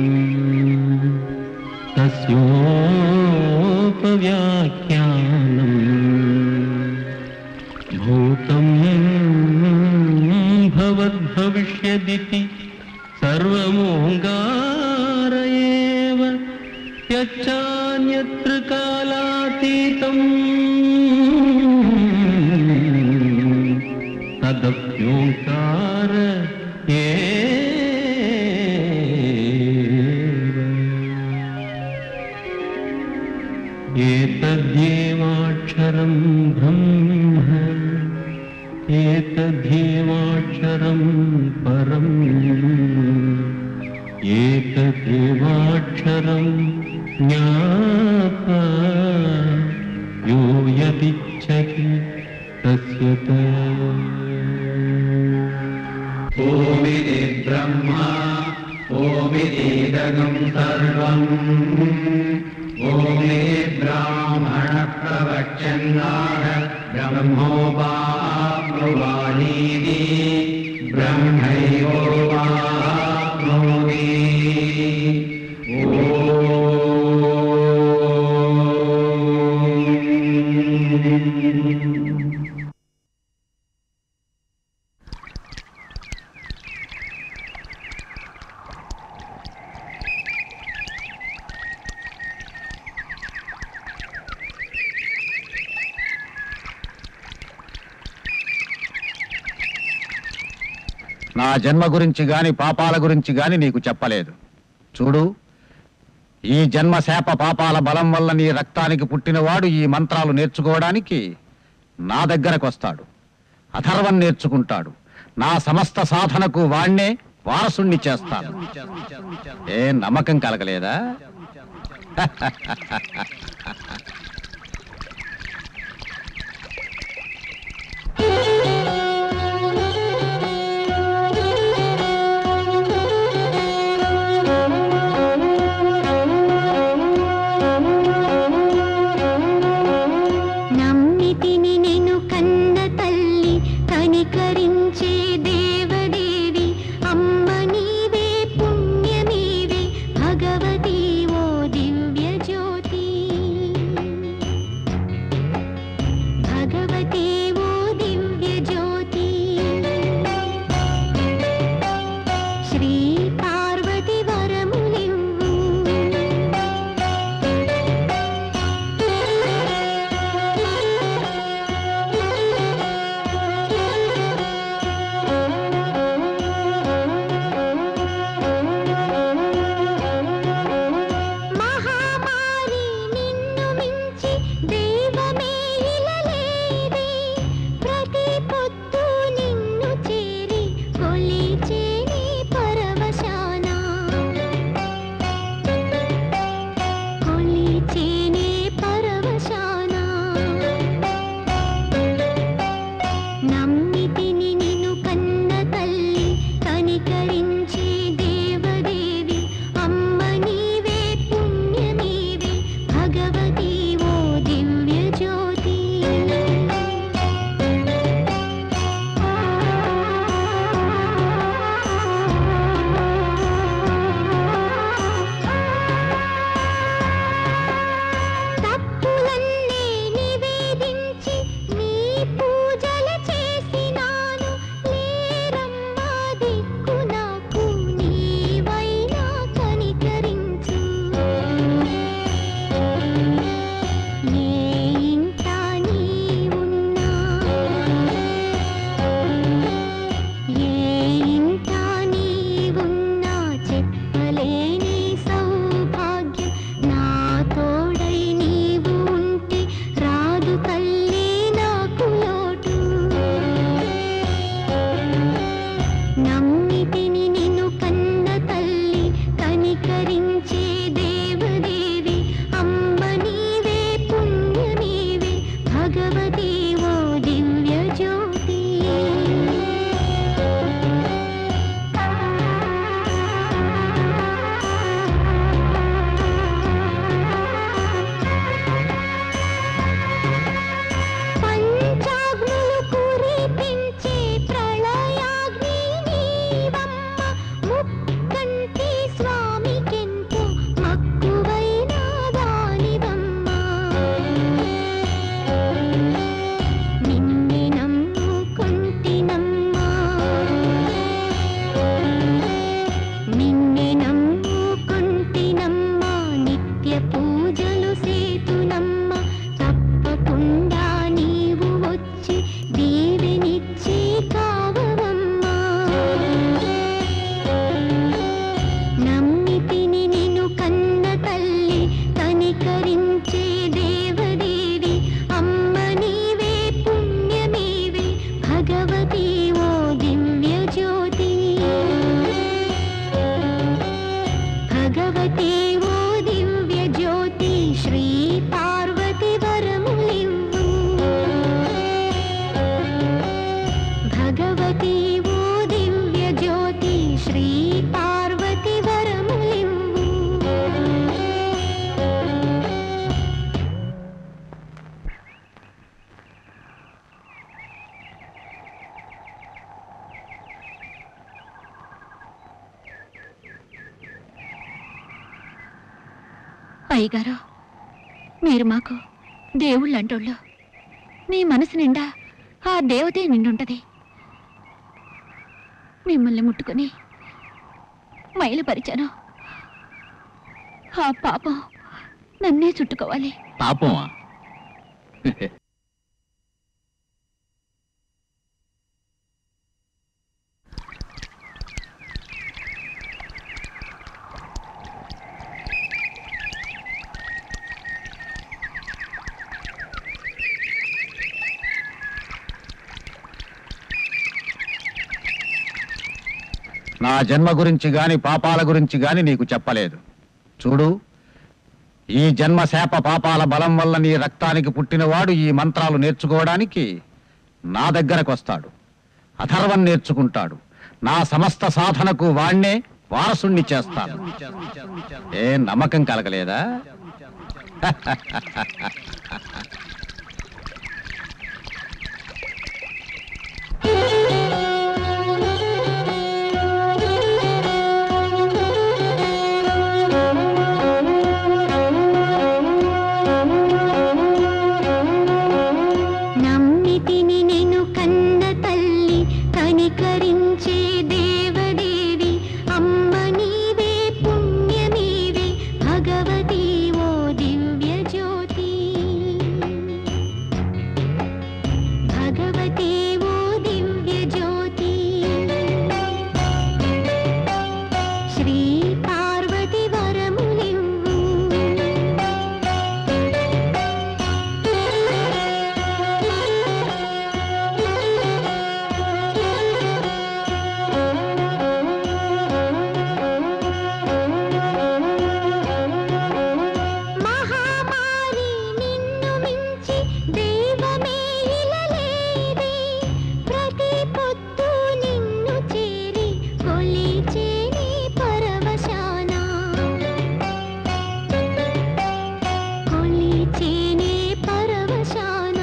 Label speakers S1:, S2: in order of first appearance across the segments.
S1: तस्योपव्याख्यानम् भूतं भवद्भविष्यदिति सर्वमोङ्गार एव यच्चान्यत्र कालातीतम् तदप्योङ्कार एव एतद्येवाक्षरं ब्रह्म एतद्धेवाक्षरं परम् एतदेवाक्षरं ज्ञात्वा यो यदिच्छति तस्य
S2: ओमिति ब्रह्मा ओमितीदगं सर्वम् ओमे ब्राह्मणप्रवचन्नाः ब्रह्मोपाप्नुवानीति ब्रह्मैवोपाप्नोमि ॐ
S3: నా జన్మ గురించి గాని పాపాల గురించి గాని నీకు చెప్పలేదు చూడు ఈ జన్మ శాప పాపాల బలం వల్ల నీ రక్తానికి పుట్టినవాడు ఈ మంత్రాలు నేర్చుకోవడానికి నా దగ్గరకు వస్తాడు అథర్వం నేర్చుకుంటాడు నా సమస్త సాధనకు వాణ్ణే వారసుణ్ణి చేస్తాను ఏ నమ్మకం కలగలేదా
S4: నమ్మితిని నేను కన్న తల్లి కనికరించే దేవదేవి అమ్మ నీవే పుణ్యమీవే భగవతి ఓ దివ్య జ్యోతి భగవతి ఓ దివ్య జ్యోతి శ్రీ పార్వతి వరములివ్వు భగవతి ఓ దివ్య జ్యోతి శ్రీ పార్వతి వరములివ్వు అయ్యగారు మీరు మాకు దేవుళ్ళు అంటోళ్ళు మీ మనసు నిండా ఆ దేవతే నిండుంటది మిమ్మల్ని ముట్టుకొని మైలుపరిచాను ఆ పాపం నన్నే చుట్టుకోవాలి
S3: పాపమా నా జన్మ గురించి గాని పాపాల గురించి గాని నీకు చెప్పలేదు చూడు ఈ జన్మ శాప పాపాల బలం వల్ల నీ రక్తానికి పుట్టినవాడు ఈ మంత్రాలు నేర్చుకోవడానికి నా దగ్గరకు వస్తాడు అథర్వం నేర్చుకుంటాడు నా సమస్త సాధనకు వాణ్ణే వారసుణ్ణి చేస్తాను ఏ నమ్మకం కలగలేదా
S4: నమ్మితిని నేను కన్న తల్లి కనికరించే దేవదేవి అమ్మ నీవే పుణ్యమీవే భగవతి ఓ దివ్య జ్యోతి భగవతి ఓ దివ్య జ్యోతి శ్రీ పార్వతి వరములివ్వు మహామారి నిన్ను మించి దేవమే ఇలలేదే ప్రతి పొద్దు నిన్ను చేరి కొలిచేని పరవశాన కొలిచేనే పరవశాన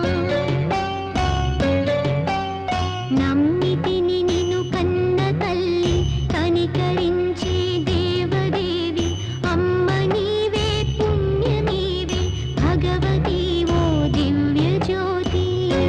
S4: నమ్మితిని నిన్ను కన్న తల్లి కనికరించే దేవదేవి అమ్మ నీవే పుణ్యమీవే భగవతి ఓ దివ్య జ్యోతి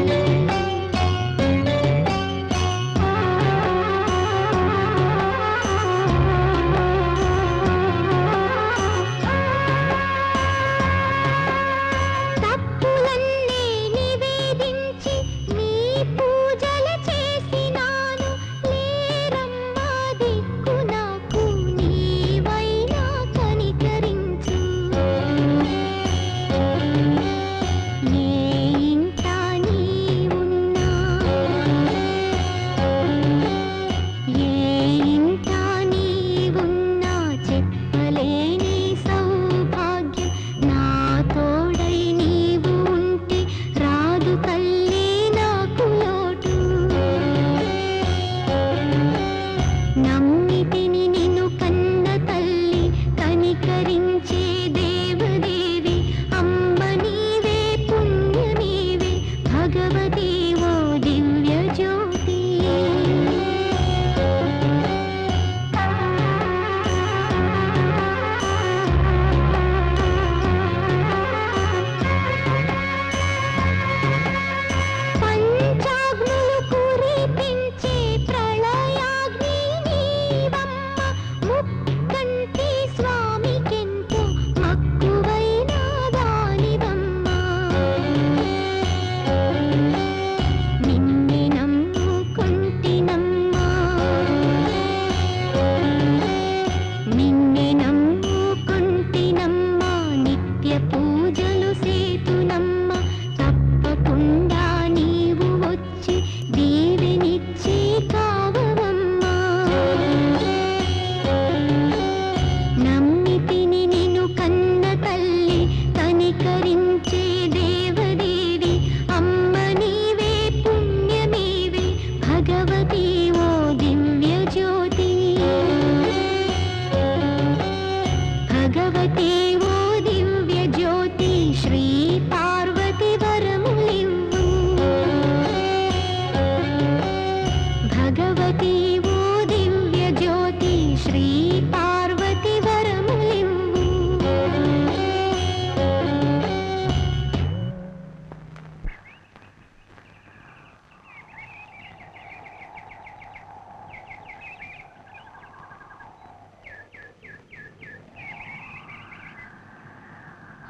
S4: తప్పులన్నీ నివేదించి నీ పూజలు చేసినాను లేరమ్మా దిక్కు నాకు నీవైనా కనికరించు ఏ ఇంట నీ ఉన్నా ఏ ఇంట నీ ఉన్నా చెప్పలేని సౌభాగ్యం నా తోడై నీవు ఉంటే రాదు తల్లి నాకు లోటు నమ్మితిని నిన్ను కన్న తల్లి కనికరించే దేవదేవి అమ్మ నీవే పుణ్యమీవే భగవతి ఓ దివ్య జ్యోతి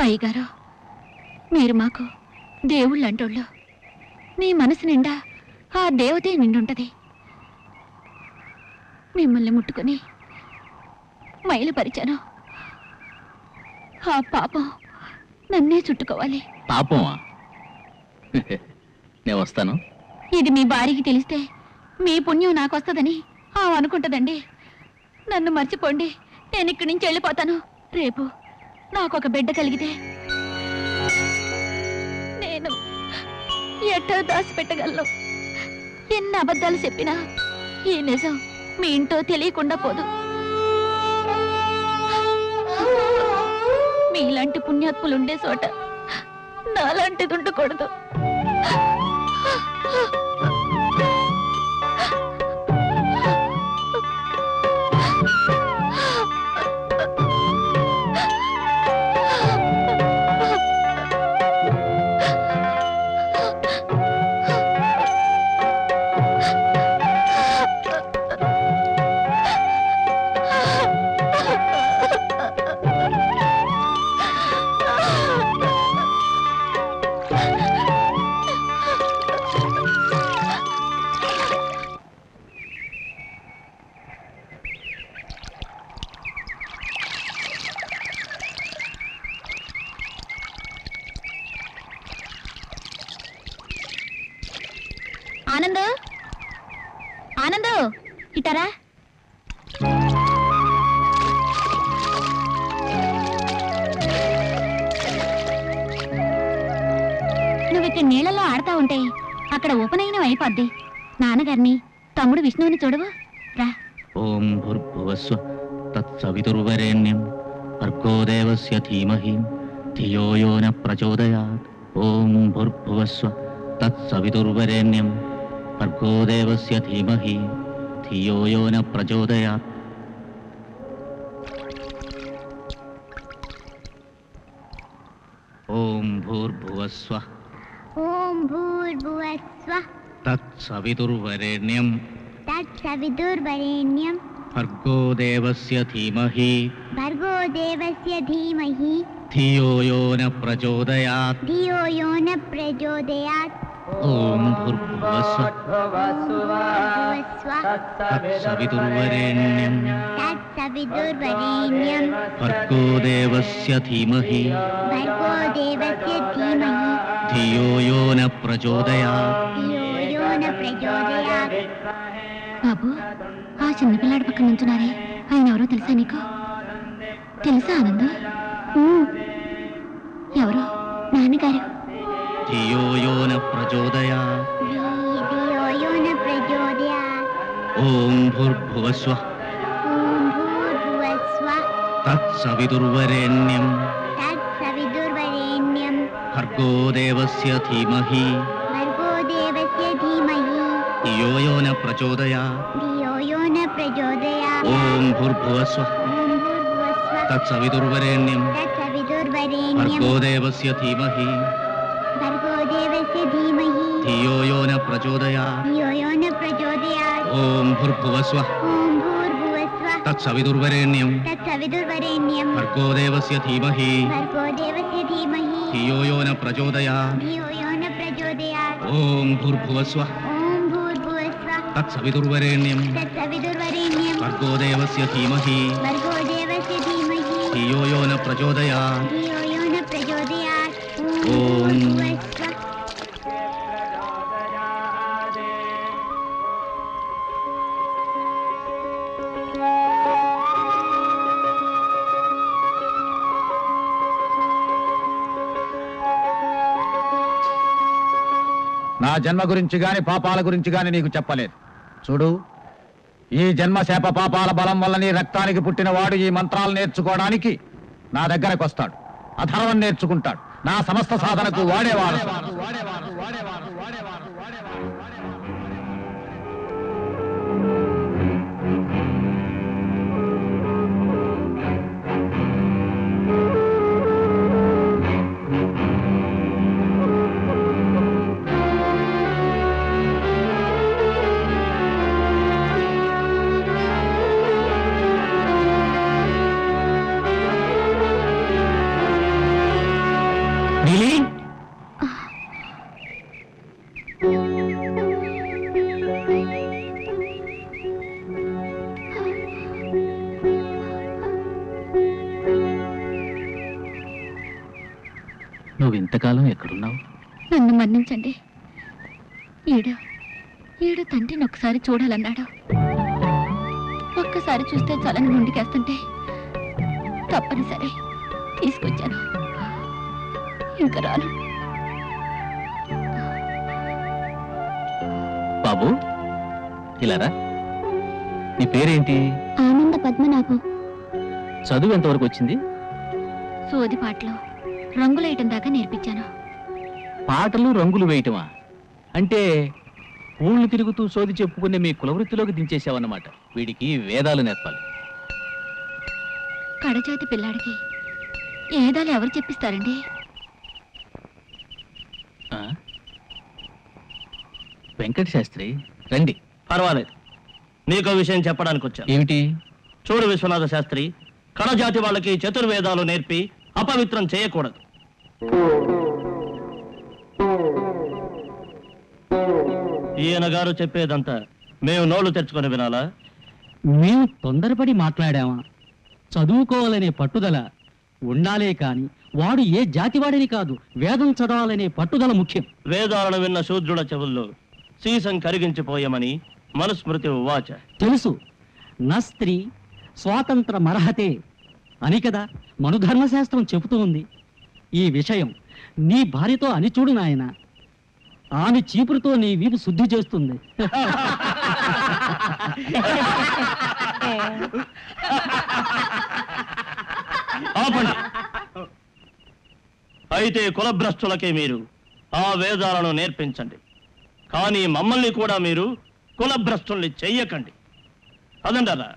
S5: అయ్యగారు మీరు మాకు దేవుళ్ళు అంటోళ్ళు మీ మనసు నిండా ఆ దేవతే నిండుంటది మిమ్మల్ని ముట్టుకొని మైలుపరిచాను ఆ పాపం నన్నే చుట్టుకోవాలి
S6: పాపమా నేను వస్తాను
S5: ఇది మీ భార్యకి తెలిస్తే మీ పుణ్యం నాకు వస్తుందని ఆ అనుకుంటదండి నన్ను మర్చిపోండి నేను ఇక్కడి నుంచి వెళ్ళిపోతాను రేపు నాకు ఒక బిడ్డ కలిగితే నేను ఎట్టో దాచిపెట్టగలను ఎన్ని అబద్ధాలు చెప్పినా ఈ నిజం మీ ఇంట్లో తెలియకుండా పోదు మీలాంటి పుణ్యాత్ములు ఉండే చోట నాలాంటిది ఉండకూడదు ఆనందు ఆనందు ఇటారా నువ్వు ఇక్కడ నీళ్ళలో ఆడుతా ఉంటే అక్కడ ఉపనయనం అయిపోద్ది నాన్నగారిని తమ్ముడు విష్ణువుని చూడవు రా
S6: ఓం భూర్భువస్వ తత్సవితుర్వరేణ్యం భర్గో దేవస్య ధీమహి ధియో యో న ప్రచోదయాత్ ఓం భూర్భువస్వ తత్సవితుర్వరేణ్యం భర్గో దేవస్య ధీమహి ధియో యో న ప్రచోదయాత్ ఓం భూర్భువస్వ
S7: ఓం భూర్భువస్వ
S6: తత్సవితుర్వరేణ్యం
S7: తత్సవితుర్వరేణ్యం
S6: భర్గో దేవస్య ధీమహి
S7: భర్గో దేవస్య ధీమహి
S6: ధియో యో న ప్రచోదయాత్
S7: ధియో యో న ప్రచోదయాత్
S6: ఓం భూర్భువస్వ
S7: భూర్భువస్వ
S6: తత్సవితుర్వరేణ్యం
S7: తత్సవితుర్వరేణ్యం
S6: భర్గో దేవస్య ధీమహి
S7: భర్గో దేవస్య ధీమహి
S6: ధియో యో న ప్రచోదయాత్
S7: ధియో యో న ప్రచోదయాత్
S5: బాబు ఆ చిన్నపిల్లాడి పక్కన నుంచున్నారే ఆయన ఎవరో తెలుసా నీకు తెలుసా ఆనంద్ ఉమ్. ఎవరో నాన్నగారు
S6: ధియో యో న ప్రచోదయాత్
S7: ధియో యో న ప్రచోదయాత్
S6: ఓం భూర్భువస్వ
S7: ఓం భూర్భువస్వ
S6: తత్సవితుర్వరేణ్యం
S7: తత్సవితుర్వరేణ్యం
S6: భర్గో దేవస్య ధీమహి
S7: భర్గో దేవస్య ధీమహి
S6: ధియో యో న ప్రచోదయాత్
S7: ధియో యో న ప్రచోదయాత్
S6: ఓం భూర్భువస్వ
S7: ఓం భూర్భువస్వ
S6: తత్సవితుర్వరేణ్యం
S7: తత్సవితుర్వరేణ్యం
S6: భర్గో దేవస్య ధీమహి
S7: భర్గో దేవస్య ధీమహి
S6: ధియో యో న ప్రచోదయాత్
S7: ధియో యో న ప్రచోదయాత్
S6: ఓం భూర్భువస్వ
S7: ఓం భూర్భువస్వ
S6: తత్సవితుర్వరేణ్యం
S7: తత్సవితుర్వరేణ్యం
S6: భర్గో దేవస్య ధీమహి
S7: భర్గో దేవస్య ధీమహి
S6: ధియో యో న ప్రచోదయాత్
S7: ధియో యో న ప్రచోదయాత్
S6: ఓం భూర్భువస్వ
S7: ఓం భూర్భువస్వ
S6: తత్సవితుర్వరేణ్యం
S7: తత్సవితుర్వరేణ్యం
S6: భర్గో దేవస్య ధీమహి
S7: భర్గో దేవస్య ధీమహి
S6: ధియో యో న ప్రచోదయాత్
S7: ధియో యో న ప్రచోదయాత్
S6: ఓం.
S7: ఓం భూర్భువస్వ
S3: నా జన్మ గురించి గాని పాపాల గురించి గాని నీకు చెప్పలేదు చూడు ఈ జన్మ శాప పాపాల బలం వల్ల నీ రక్తానికి పుట్టినవాడు ఈ మంత్రాలు నేర్చుకోవడానికి నా దగ్గరకు వస్తాడు అధర్వం నేర్చుకుంటాడు నా సమస్త సాధనకు వాడేవాడు
S6: నువ్వు ఇంతకాలం ఎక్కడున్నావు
S5: నన్ను మన్నించండి ఈడు ఈడు తండ్రిని ఒకసారి చూడాలన్నాడు ఒక్కసారి చూస్తే చలని ముందుకేస్తుంటే తప్పనిసరి తీసుకొచ్చాను ఇంకా రాను
S6: బాబు ఇలారా నీ పేరేంటి
S7: ఆనంద పద్మనాభం
S6: చదువు ఎంతవరకు వచ్చింది
S5: సోది పాటలు రంగులేయటం దాకా నేర్పించాను
S6: పాటలు రంగులు వేయటమా అంటే ఊళ్ళు తిరుగుతూ సోది చెప్పుకునే మీ కులవృత్తిలోకి దించేసావన్నమాట వీడికి వేదాలు నేర్పాలి
S5: కడజాతి పిల్లాడికి ఏదాలు ఎవరు చెప్పిస్తారండి
S6: ఆ? వెంకట శాస్త్రి రండి
S8: పర్వాలేదు నీకో విషయం చెప్పడానికి వచ్చాను
S6: ఏమిటి
S8: చూడు విశ్వనాథ శాస్త్రి కణజాతి వాళ్ళకి చతుర్వేదాలు నేర్పి అపవిత్రం చేయకూడదు ఈయన గారు చెప్పేదంతా మేము నోళ్లు తెరుచుకొని వినాలా
S9: మేము తొందరపడి మాట్లాడామా చదువుకోవాలనే పట్టుదల ఉండాలే కాని వాడు ఏ జాతివాడిని కాదు వేదం చదవాలనే పట్టుదల ముఖ్యం
S8: వేదాలను విన్న శూద్రుల చెవుల్లో సీసం కరిగించిపోయమని మనుస్మృతి ఉవాచ
S9: తెలుసు నా స్త్రీ స్వాతంత్ర మరహతే అని కదా మనుధర్మశాస్త్రం చెబుతూ ఉంది ఈ విషయం నీ భార్యతో అని చూడు నాయన ఆమె చీపురుతో నీ వీపు శుద్ధి చేస్తుంది
S8: ఆపండి అయితే కులభ్రష్టులకే మీరు ఆ వేదాలను నేర్పించండి కానీ మమ్మల్ని కూడా మీరు కులభ్రష్టుల్ని చెయ్యకండి అదంటారా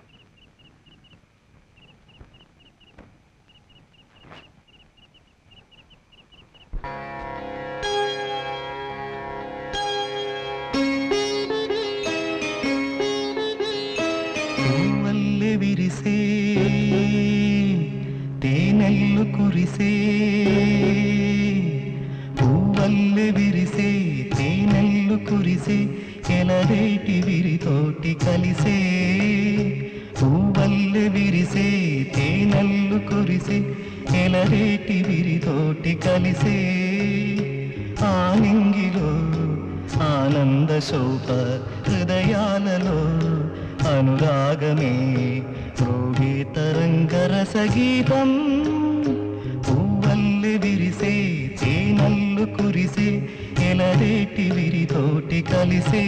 S1: పూవల్లె విరిసే తేనెల్లు కురిసే పూవల్లె విరిసే తేనెల్లు కురిసే ఎలరేటి విరితోటి కలిసే పూవల్లె విరిసే తేనెల్లు కురిసే ఎలరేటి విరితోటి కలిసే ఆనింగిలో ఆనంద శోభ హృదయాలలో అనురాగమే రోగే తరంగరస గీతం పువ్వల్లె విరిసే తేనల్లు కురిసే ఎలరేటి విరితోటి కలిసే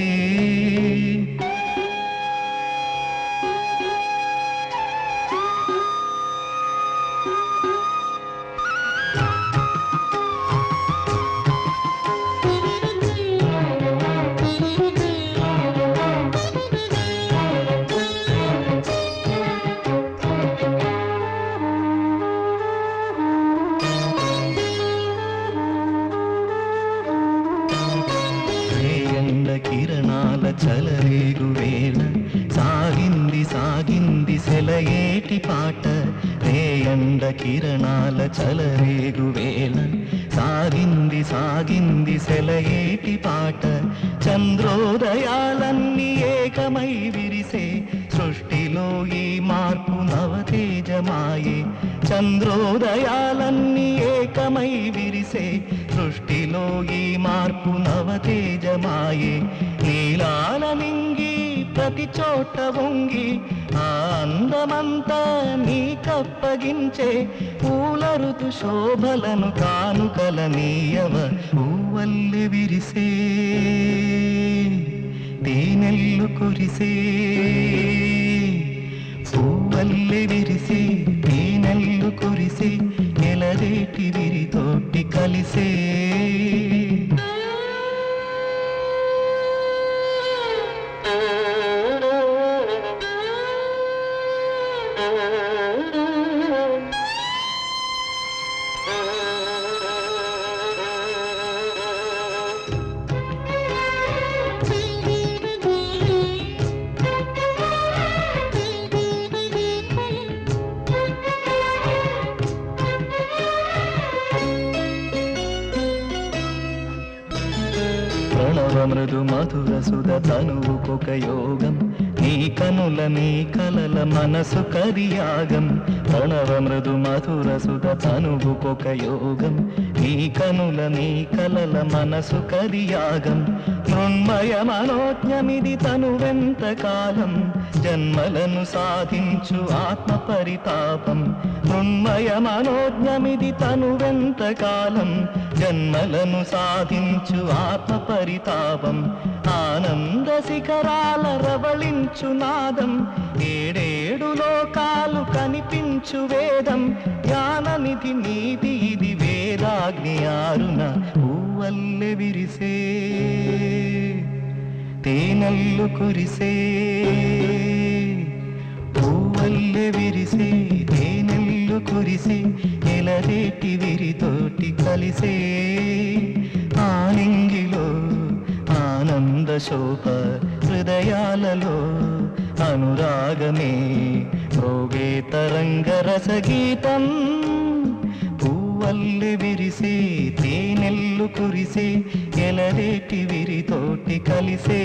S1: రేయండ కిరణాల చలరేగు వేళ సాగింది సాగింది సెలయేటి పాట రేయండ కిరణాల చలరేగు వేళ సాగింది సాగింది సెలయేటి పాట చంద్రోదయాలన్నీ ఏకమై విరిసే సృష్టిలో ఈ మార్పు నవతేజమాయే చంద్రోదయాలన్నీ ఏకమై విరిసే సృష్టిలో ఈ మార్పు నవతేజమాయే నీలాల మింగి ప్రతి చోట వంగి ఆ అందమంతా నీ కప్పగించే పూల ఋతు శోభలను కానుకల నీయవ పూవల్లి విరిసే తేనెల్లు కురిసే పూవల్లి విరిసే తేనెల్లు కురిసే ఎలరేటి విరితోటి కలిసే ప్రణవ మృదు మధుర సుధ తనువుకొక యోగం నీ కనుల నీ కలల మనసు కరియాగం ప్రణవ మృదు మధుర సుధ తనువుకొక యోగం నీ కనుల నీ కలల మనసు కది యాగం మృణ్మయ మనోజ్ఞమిది తనువెంత కాలం జన్మలను సాధించు ఆత్మ పరితాపం మృణ్మయ మనోజ్ఞమిది తనువెంత కాలం జన్మలను సాధించు ఆత్మ పరితాపం ఆనంద శిఖరాల రవళించు నాదం ఏడేడు లోకాలు కనిపించు వేదం జ్ఞాననిధి నీతి ఇది వేదాగ్ని ఆరున పూవల్లె విరిసే తేనల్లు కురిసే పూవల్లె విరిసే తేనెల్లు కురిసే ఎలరేటి విరితోటి కలిసే ఆనింగిలో ఆనంద శోభ హృదయాలలో అనురాగమే రోగే తరంగ రసగీతం పూవల్లె విరిసే తేనెల్లు కురిసే ఎలరేటి విరితోటి కలిసే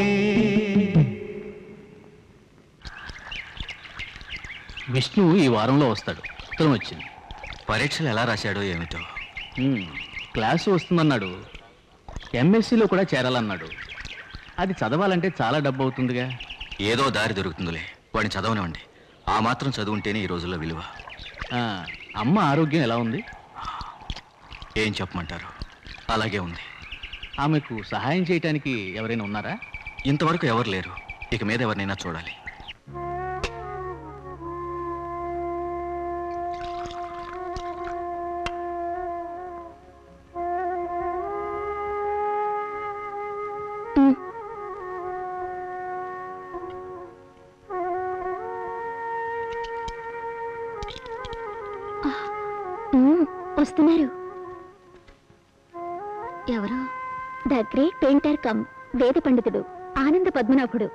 S6: విష్ణు ఈ వారంలో వస్తాడు ఉత్తరం వచ్చింది
S10: పరీక్షలు ఎలా రాశాడో ఏమిటో
S6: ఉమ్, క్లాసు వస్తుందన్నాడు ఎంఎస్సిలో కూడా చేరాలన్నాడు అది చదవాలంటే చాలా డబ్బు అవుతుందిగా
S10: ఏదో దారి దొరుకుతుందిలే వాడిని చదవనివ్వండి ఆ మాత్రం చదువుంటేనే ఈ రోజుల్లో విలువ
S6: ఆ, అమ్మ ఆరోగ్యం ఎలా ఉంది
S10: ఏం చెప్పమంటారు అలాగే ఉంది
S6: ఆమెకు సహాయం చేయటానికి ఎవరైనా ఉన్నారా
S10: ఇంతవరకు ఎవరు లేరు ఇక మీద ఎవరినైనా చూడాలి
S4: మ్మ్, వస్తున్నారు ఎవరు ద గ్రేట్ పెయింటర్ కమ్ వేద పండితుడు ఆనంద పద్మనాభుడు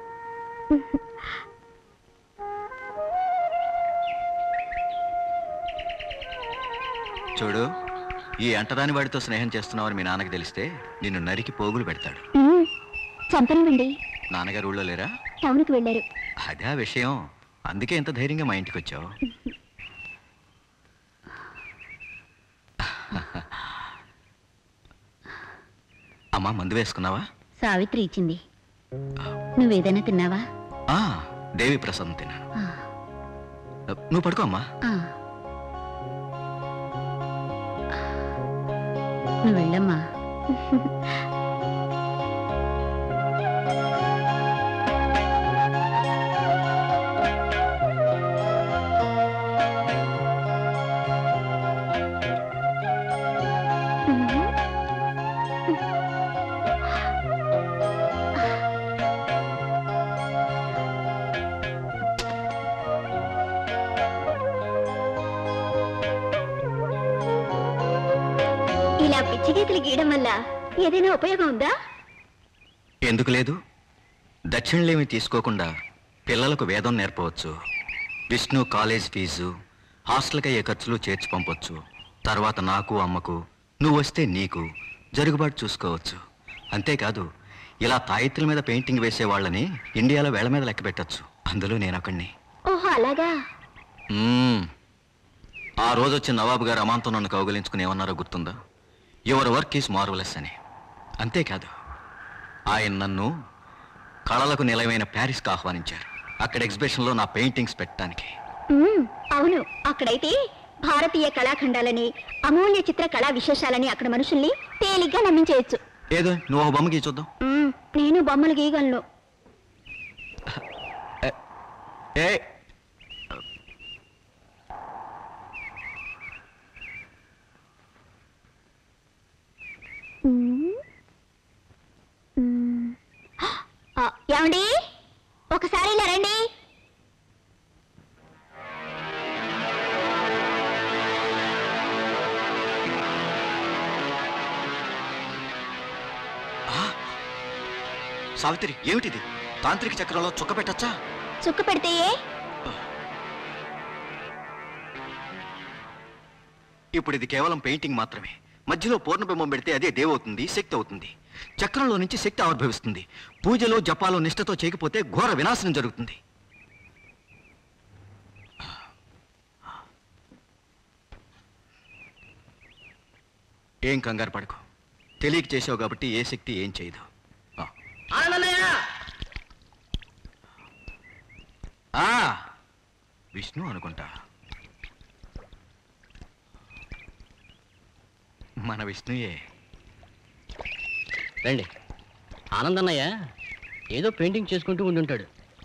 S10: చూడు ఈ అంటరాని వాడితో స్నేహం చేస్తున్నావని మీ నాన్నకి తెలిస్తే నిన్ను నరికి పోగులు పెడతాడు
S4: మ్మ్, చంపనివ్వండి
S10: నాన్నగారు ఊళ్ళో లేరా
S4: టౌన్కి వెళ్ళారు
S10: అదే ఆ విషయం అందుకే ఇంత ధైర్యంగా మా ఇంటికి వచ్చావు అమ్మా మందు వేసుకున్నావా
S4: సావిత్రి ఇచ్చింది నువ్వేదైనా తిన్నావా
S10: ఆ దేవి ప్రసాదం తిన్నాను
S4: ఆ,
S10: నువ్వు పడుకో అమ్మా
S4: ఆ. నువ్వు వెళ్ళమ్మా ఇలా పిచ్చి గీతలు గీయడం వల్ల ఏదైనా ఉపయోగం ఉందా
S10: ఎందుకు లేదు దక్షిణలేమి తీసుకోకుండా పిల్లలకు వేదం నేర్పవచ్చు విష్ణు కాలేజ్ ఫీజు హాస్టల్కి అయ్యే ఖర్చులు చేర్చి పంపొచ్చు తర్వాత నాకు అమ్మకు నువ్వు వస్తే నీకు జరుగుబాటు చూసుకోవచ్చు అంతేకాదు ఇలా తాయిత్తుల మీద పెయింటింగ్ వేసే వాళ్ళని ఇండియాలో వేళ మీద లెక్క పెట్టచ్చు అందులో నేను ఒకడిని
S4: ఓహో అలాగా
S10: మ్మ్. ఆ రోజు వచ్చిన నవాబు గారు అమాంతం నన్ను కౌగలించుకుని ఏమన్నారో గుర్తుందా యువర్ వర్క్ ఈస్ మార్వలెస్ అని అంతేకాదు ఆయన నన్ను కళలకు నిలయమైన ప్యారిస్కి ఆహ్వానించారు అక్కడ ఎగ్జిబిషన్లో నా పెయింటింగ్స్ పెట్టడానికి
S4: మ్మ్, అవును అక్కడైతే భారతీయ కళాఖండాలని అమూల్య చిత్ర కళా విశేషాలని అక్కడ మనుషుల్ని తేలిగ్గా నమ్మించేయచ్చు
S10: ఏదో నువ్వు ఒక బొమ్మకి చూద్దాం
S4: మ్మ్, నేను బొమ్మలు గీయగలను
S10: ఏ
S4: మ్మ్. మ్మ్. ఆ, ఏమండి ఒకసారి ఇలా రండి
S10: సావిత్రి ఏమిటిది తాంత్రిక చక్రంలో చుక్క పెట్టచ్చా
S4: చుక్క పెడితే ఏ?
S10: ఇప్పుడు ఇది కేవలం పెయింటింగ్ మాత్రమే మధ్యలో పూర్ణబింబం పెడితే అదే దేవవుతుంది శక్తి అవుతుంది చక్రంలో నుంచి శక్తి ఆవిర్భవిస్తుంది పూజలో జపాలో నిష్ఠతో చేయకపోతే ఘోర వినాశనం జరుగుతుంది ఏం కంగారు పడకు తెలియక చేసావు కాబట్టి ఏ శక్తి ఏం చేయదు ఆ. ఆ, విష్ణు అనుకుంటా మన విష్ణుయే
S11: రండి ఆనందన్నయ్య ఏదో పెయింటింగ్ చేసుకుంటూ ఉండుంటాడు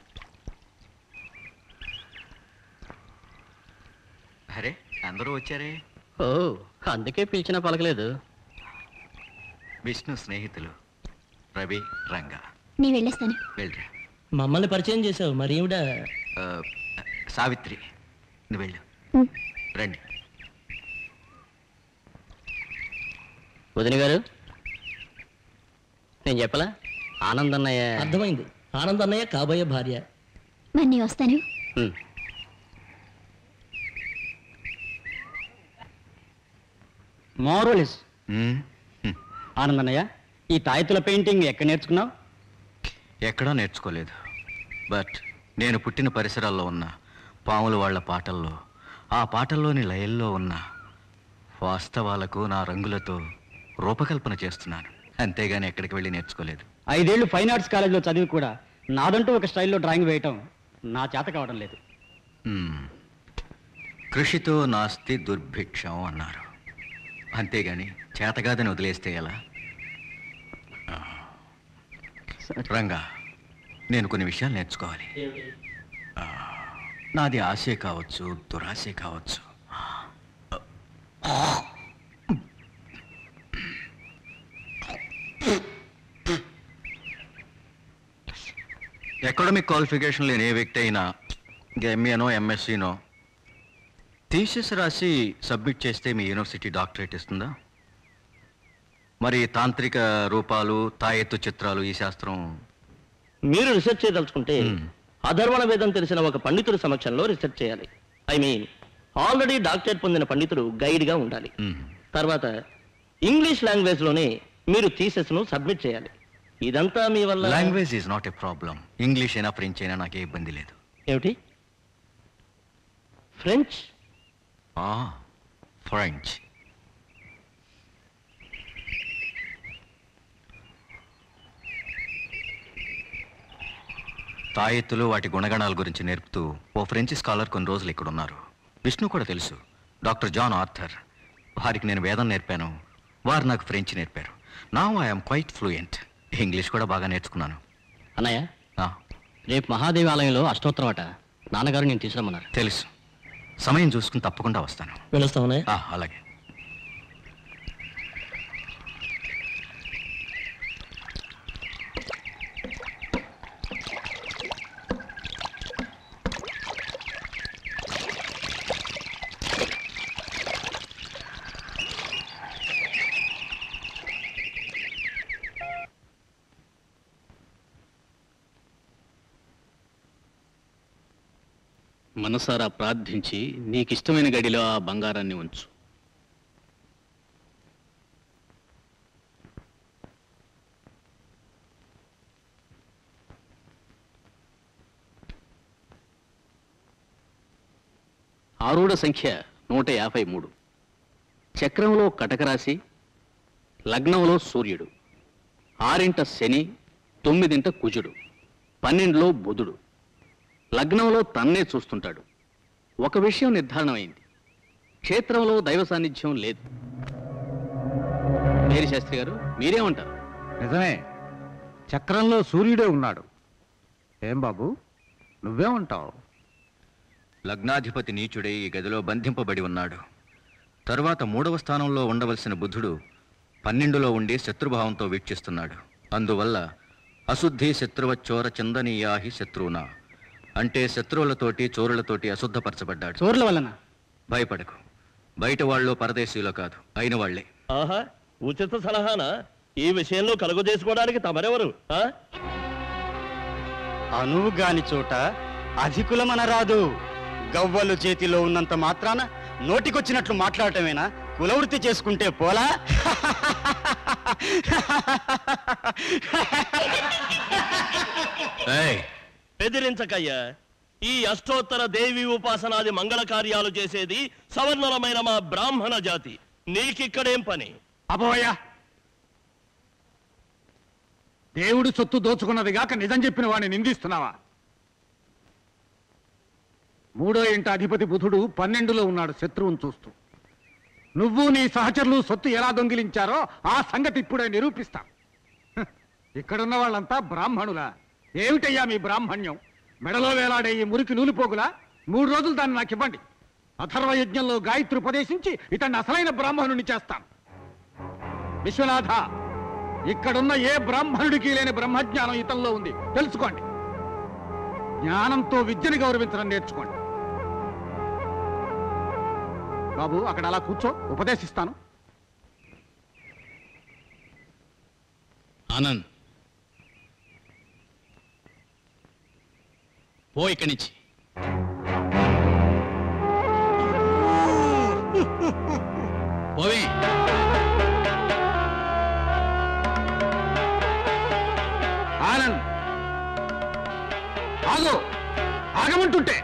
S10: అరే అందరూ వచ్చారే
S11: ఓ అందుకే పిలిచినా పలకలేదు
S10: విష్ణు స్నేహితులు రవి రంగ
S4: నీ వెళ్ళేస్తాను
S10: వెళ్ళరా
S11: మమ్మల్ని పరిచయం చేసావు మరి ఏమిటా
S10: ఆ, సావిత్రి నువ్వు వెళ్ళు
S4: ఉమ్.
S10: రండి
S11: వదిన గారు నేను చెప్పలా ఆనందన్నయ్య
S12: అర్థమైంది ఆనందన్నయ్య కాబోయే భార్య
S4: మరి నీ వస్తాను
S11: ఉమ్.
S9: మోరలిస్
S10: ఉమ్, హ్మ్.
S9: ఆనందన్నయ్య ఈ తాయెత్తుల పెయింటింగ్ ఎక్కడ నేర్చుకున్నావు
S10: ఎక్కడా నేర్చుకోలేదు బట్ నేను పుట్టిన పరిసరాల్లో ఉన్న పాముల వాళ్ళ పాటల్లో ఆ పాటల్లోని లయల్లో ఉన్న వాస్తవాలకు నా రంగులతో రూపకల్పన చేస్తున్నాను అంతేగాని ఎక్కడికి వెళ్ళి నేర్చుకోలేదు
S9: ఐదేళ్లు ఫైన్ ఆర్ట్స్ కాలేజీలో చదివి కూడా నాదంటూ ఒక స్టైల్లో డ్రాయింగ్ వేయటం నా చేత కావడం లేదు
S10: మ్మ్. కృషితో నాస్తి దుర్భిక్షం అన్నారు అంతేగాని చేతగాదని వదిలేస్తే ఎలా ఆ. రంగా నేను కొన్ని విషయాలు నేర్చుకోవాలి ఆ, నాది ఆశే కావచ్చు దురాశే కావచ్చు ఎకడమిక్ క్వాలిఫికేషన్ లేని ఏ వ్యక్తి అయినా ఎంఏనో ఎంఎస్సీనో థీసిస్ రాసి సబ్మిట్ చేస్తే మీ యూనివర్సిటీ డాక్టరేట్ ఇస్తుందా మరి తాంత్రిక రూపాలు తాయెత్తు చిత్రాలు ఈ శాస్త్రం
S8: మీరు రీసెర్చ్ చేయదలుచుకుంటే అధర్వణ వేదం తెలిసిన ఒక పండితుడి సమక్షంలో రీసెర్చ్ చేయాలి ఐ మీన్ ఆల్రెడీ డాక్టరేట్ పొందిన పండితుడు గైడ్ గా ఉండాలి
S10: మ్మ్.
S8: తర్వాత ఇంగ్లీష్ లాంగ్వేజ్ లోనే మీరు థీసెస్ ను సబ్మిట్ చేయాలి ఇదంతా మీ వల్ల
S10: language is not a problem English అయినా ఫ్రెంచ్ అయినా నాకే ఇబ్బంది లేదు
S8: ఏమిటి ఫ్రెంచ్
S10: ఆ, ఫ్రెంచ్ తాయెత్తులు వాటి గుణగణాల గురించి నేర్పుతూ ఓ ఫ్రెంచ్ స్కాలర్ కొన్ని రోజులు ఇక్కడ ఉన్నారు విష్ణు కూడా తెలుసు డాక్టర్ జాన్ ఆర్థర్ వారికి నేను వేదం నేర్పాను వారు నాకు ఫ్రెంచ్ నేర్పారు నా ఐఎమ్ క్వైట్ ఫ్లూయెంట్ ఇంగ్లీష్ కూడా బాగా నేర్చుకున్నాను
S11: అన్నయ్య
S10: ఆ,
S11: రేపు మహాదేవి ఆలయంలో అష్టోత్తరం అట నాన్నగారు నేను తీసుకురమ్మన్నారు
S10: తెలుసు సమయం చూసుకుని తప్పకుండా వస్తాను
S12: వెళ్ళొస్తామనే
S10: ఆ, అలాగే
S6: మనసారా ప్రార్థించి నీకిష్టమైన గడిలో ఆ బంగారాన్ని ఉంచు ఆరూఢ సంఖ్య నూట యాభై మూడు చక్రంలో కటకరాశి లగ్నంలో సూర్యుడు ఆరింట శని తొమ్మిదింట కుజుడు పన్నెండులో బుధుడు లగ్నంలో తన్నే చూస్తుంటాడు ఒక విషయం నిర్ధారణమైంది క్షేత్రంలో దైవ సాన్నిధ్యం లేదు మేరీ శాస్త్రి గారు మీరేమంటారు
S3: నిజమే చక్రంలో సూర్యుడే ఉన్నాడు ఏం బాబు నువ్వేమంటావు
S10: లగ్నాధిపతి నీచుడై ఈ గదిలో బంధింపబడి ఉన్నాడు తరువాత మూడవ స్థానంలో ఉండవలసిన బుధుడు పన్నెండులో ఉండి శత్రుభావంతో వీక్షిస్తున్నాడు అందువల్ల అశుద్ధి శత్రువచ్చోర చందనీయాహి శత్రువునా అంటే శత్రువులతోటి చోరులతోటి అశుద్ధపరచబడ్డాడు
S9: చోర్ల వలన
S10: భయపడకు బయట వాళ్ళు పరదేశీయులు కాదు అయిన వాళ్లే
S8: ఆహా ఉచిత సలహానా ఈ విషయంలో కలుగు చేసుకోవడానికి తమరెవరు ఆ?
S9: అనువుగాని చోట అధికులమనరాదు గవ్వలు చేతిలో ఉన్నంత మాత్రాన నోటికొచ్చినట్లు మాట్లాడటమేనా కులవృత్తి చేసుకుంటే పోలా
S10: ఏయ్,
S8: బెదిరించకయ్యా ఈ అష్టోత్తర దేవి ఉపాసనాది మంగళ కార్యాలు చేసేది సవర్ణలమైన మా బ్రాహ్మణ జాతి నీకిక్కడేం పని
S3: అబోయా దేవుడి సొత్తు దోచుకున్నది గాక నిజం చెప్పిన వాడిని నిందిస్తున్నావా మూడో ఇంట అధిపతి బుధుడు పన్నెండులో ఉన్నాడు శత్రువును చూస్తూ నువ్వు నీ సహచరులు సొత్తు ఎలా దొంగిలించారో ఆ సంగతి ఇప్పుడే నిరూపిస్తా హ్, ఇక్కడున్న వాళ్ళంతా బ్రాహ్మణులా ఏమిటయ్యా మీ బ్రాహ్మణ్యం మెడలో వేలాడే ఈ మురికి నూలుపోగులా మూడు రోజులు దాన్ని నాకు ఇవ్వండి అథర్వ యజ్ఞంలో గాయత్రి ఉపదేశించి ఇతన్ని అసలైన బ్రాహ్మణుని చేస్తాను విశ్వనాథ ఇక్కడున్న ఏ బ్రాహ్మణుడికి లేని బ్రహ్మజ్ఞానం ఇతనిలో ఉంది తెలుసుకోండి జ్ఞానంతో విద్యని గౌరవించడం నేర్చుకోండి బాబు అక్కడ అలా కూర్చో ఉపదేశిస్తాను
S6: ఆనంద్ పో ఇక్కడి నుంచి పోవే
S3: ఆనంద్ ఆగు ఆగమంటుంటే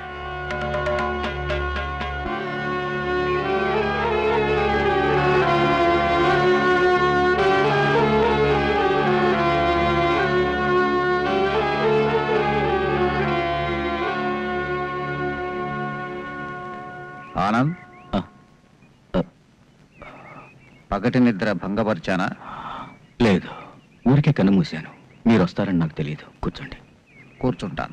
S13: ఆనంద్ పగటి నిద్ర భంగపరిచానా
S10: లేదు ఊరికే కన్ను మూశాను మీరు వస్తారని నాకు తెలియదు కూర్చోండి
S13: కూర్చుంటాను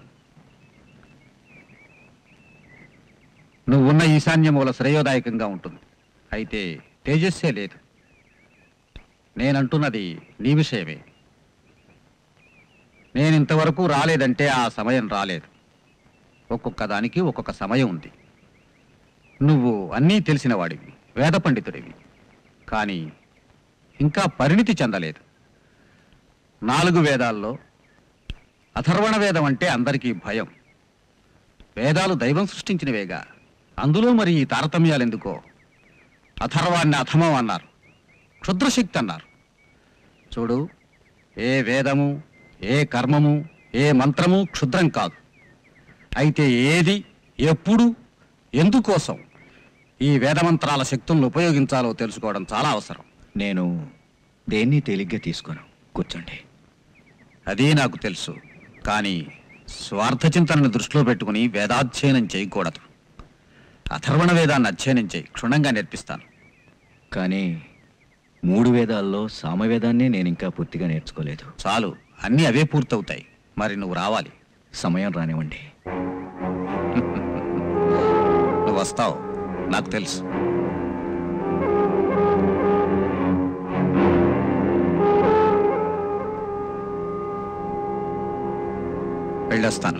S13: నువ్వున్న ఈశాన్యమూల శ్రేయోదాయకంగా ఉంటుంది అయితే తేజస్సే లేదు నేనంటున్నది నీ విషయమే నేను ఇంతవరకు రాలేదంటే ఆ సమయం రాలేదు ఒక్కొక్క దానికి ఒక్కొక్క సమయం ఉంది నువ్వు అన్నీ తెలిసిన వాడివి వేద పండితుడివి కానీ ఇంకా పరిణితి చెందలేదు నాలుగు వేదాల్లో అథర్వణ వేదం అంటే అందరికీ భయం వేదాలు దైవం సృష్టించినవేగా అందులో మరి ఈ తారతమ్యాలెందుకో అథర్వాన్ని అథమం అన్నారు క్షుద్రశక్తి అన్నారు చూడు ఏ వేదము ఏ కర్మము ఏ మంత్రము క్షుద్రం కాదు అయితే ఏది ఎప్పుడు ఎందుకోసం ఈ వేదమంత్రాల శక్తులను ఉపయోగించాలో తెలుసుకోవడం చాలా అవసరం
S10: నేను దేన్ని తేలిగ్గా తీసుకోను కూర్చోండి
S13: అదే నాకు తెలుసు కానీ స్వార్థ చింతనను దృష్టిలో పెట్టుకుని వేదాధ్యయనం చేయకూడదు అథర్వణ వేదాన్ని అధ్యయనం చేయి క్షుణ్ణంగా నేర్పిస్తాను
S10: కానీ మూడు వేదాల్లో సామవేదాన్ని నేను ఇంకా పూర్తిగా నేర్చుకోలేదు
S13: చాలు అన్నీ అవే పూర్తవుతాయి మరి నువ్వు రావాలి
S10: సమయం రానివ్వండి
S13: నువ్వు వస్తావు నాకు తెలుసు వెళ్ళొస్తాను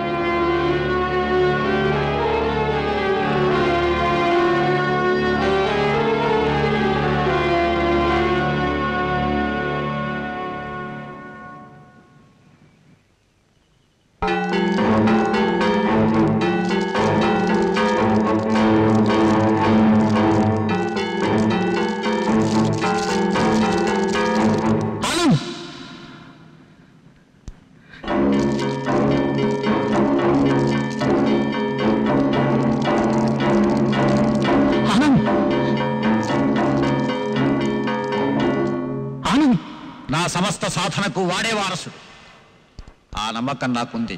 S13: నా సమస్త సాధనకు వాడే వారసుడు ఆ నమ్మకం నాకుంది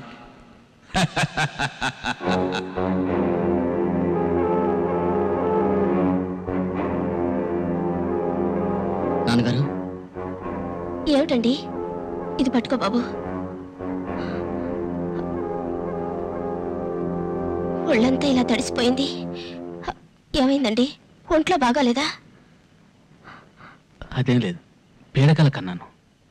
S11: నాన్నగారు
S4: ఏమిటండి ఇది పట్టుకో బాబు ఒళ్ళంతా ఇలా తడిసిపోయింది హ, ఏమైందండి ఒంట్లో బాగాలేదా
S6: అదేం లేదు పీడకల కన్నాను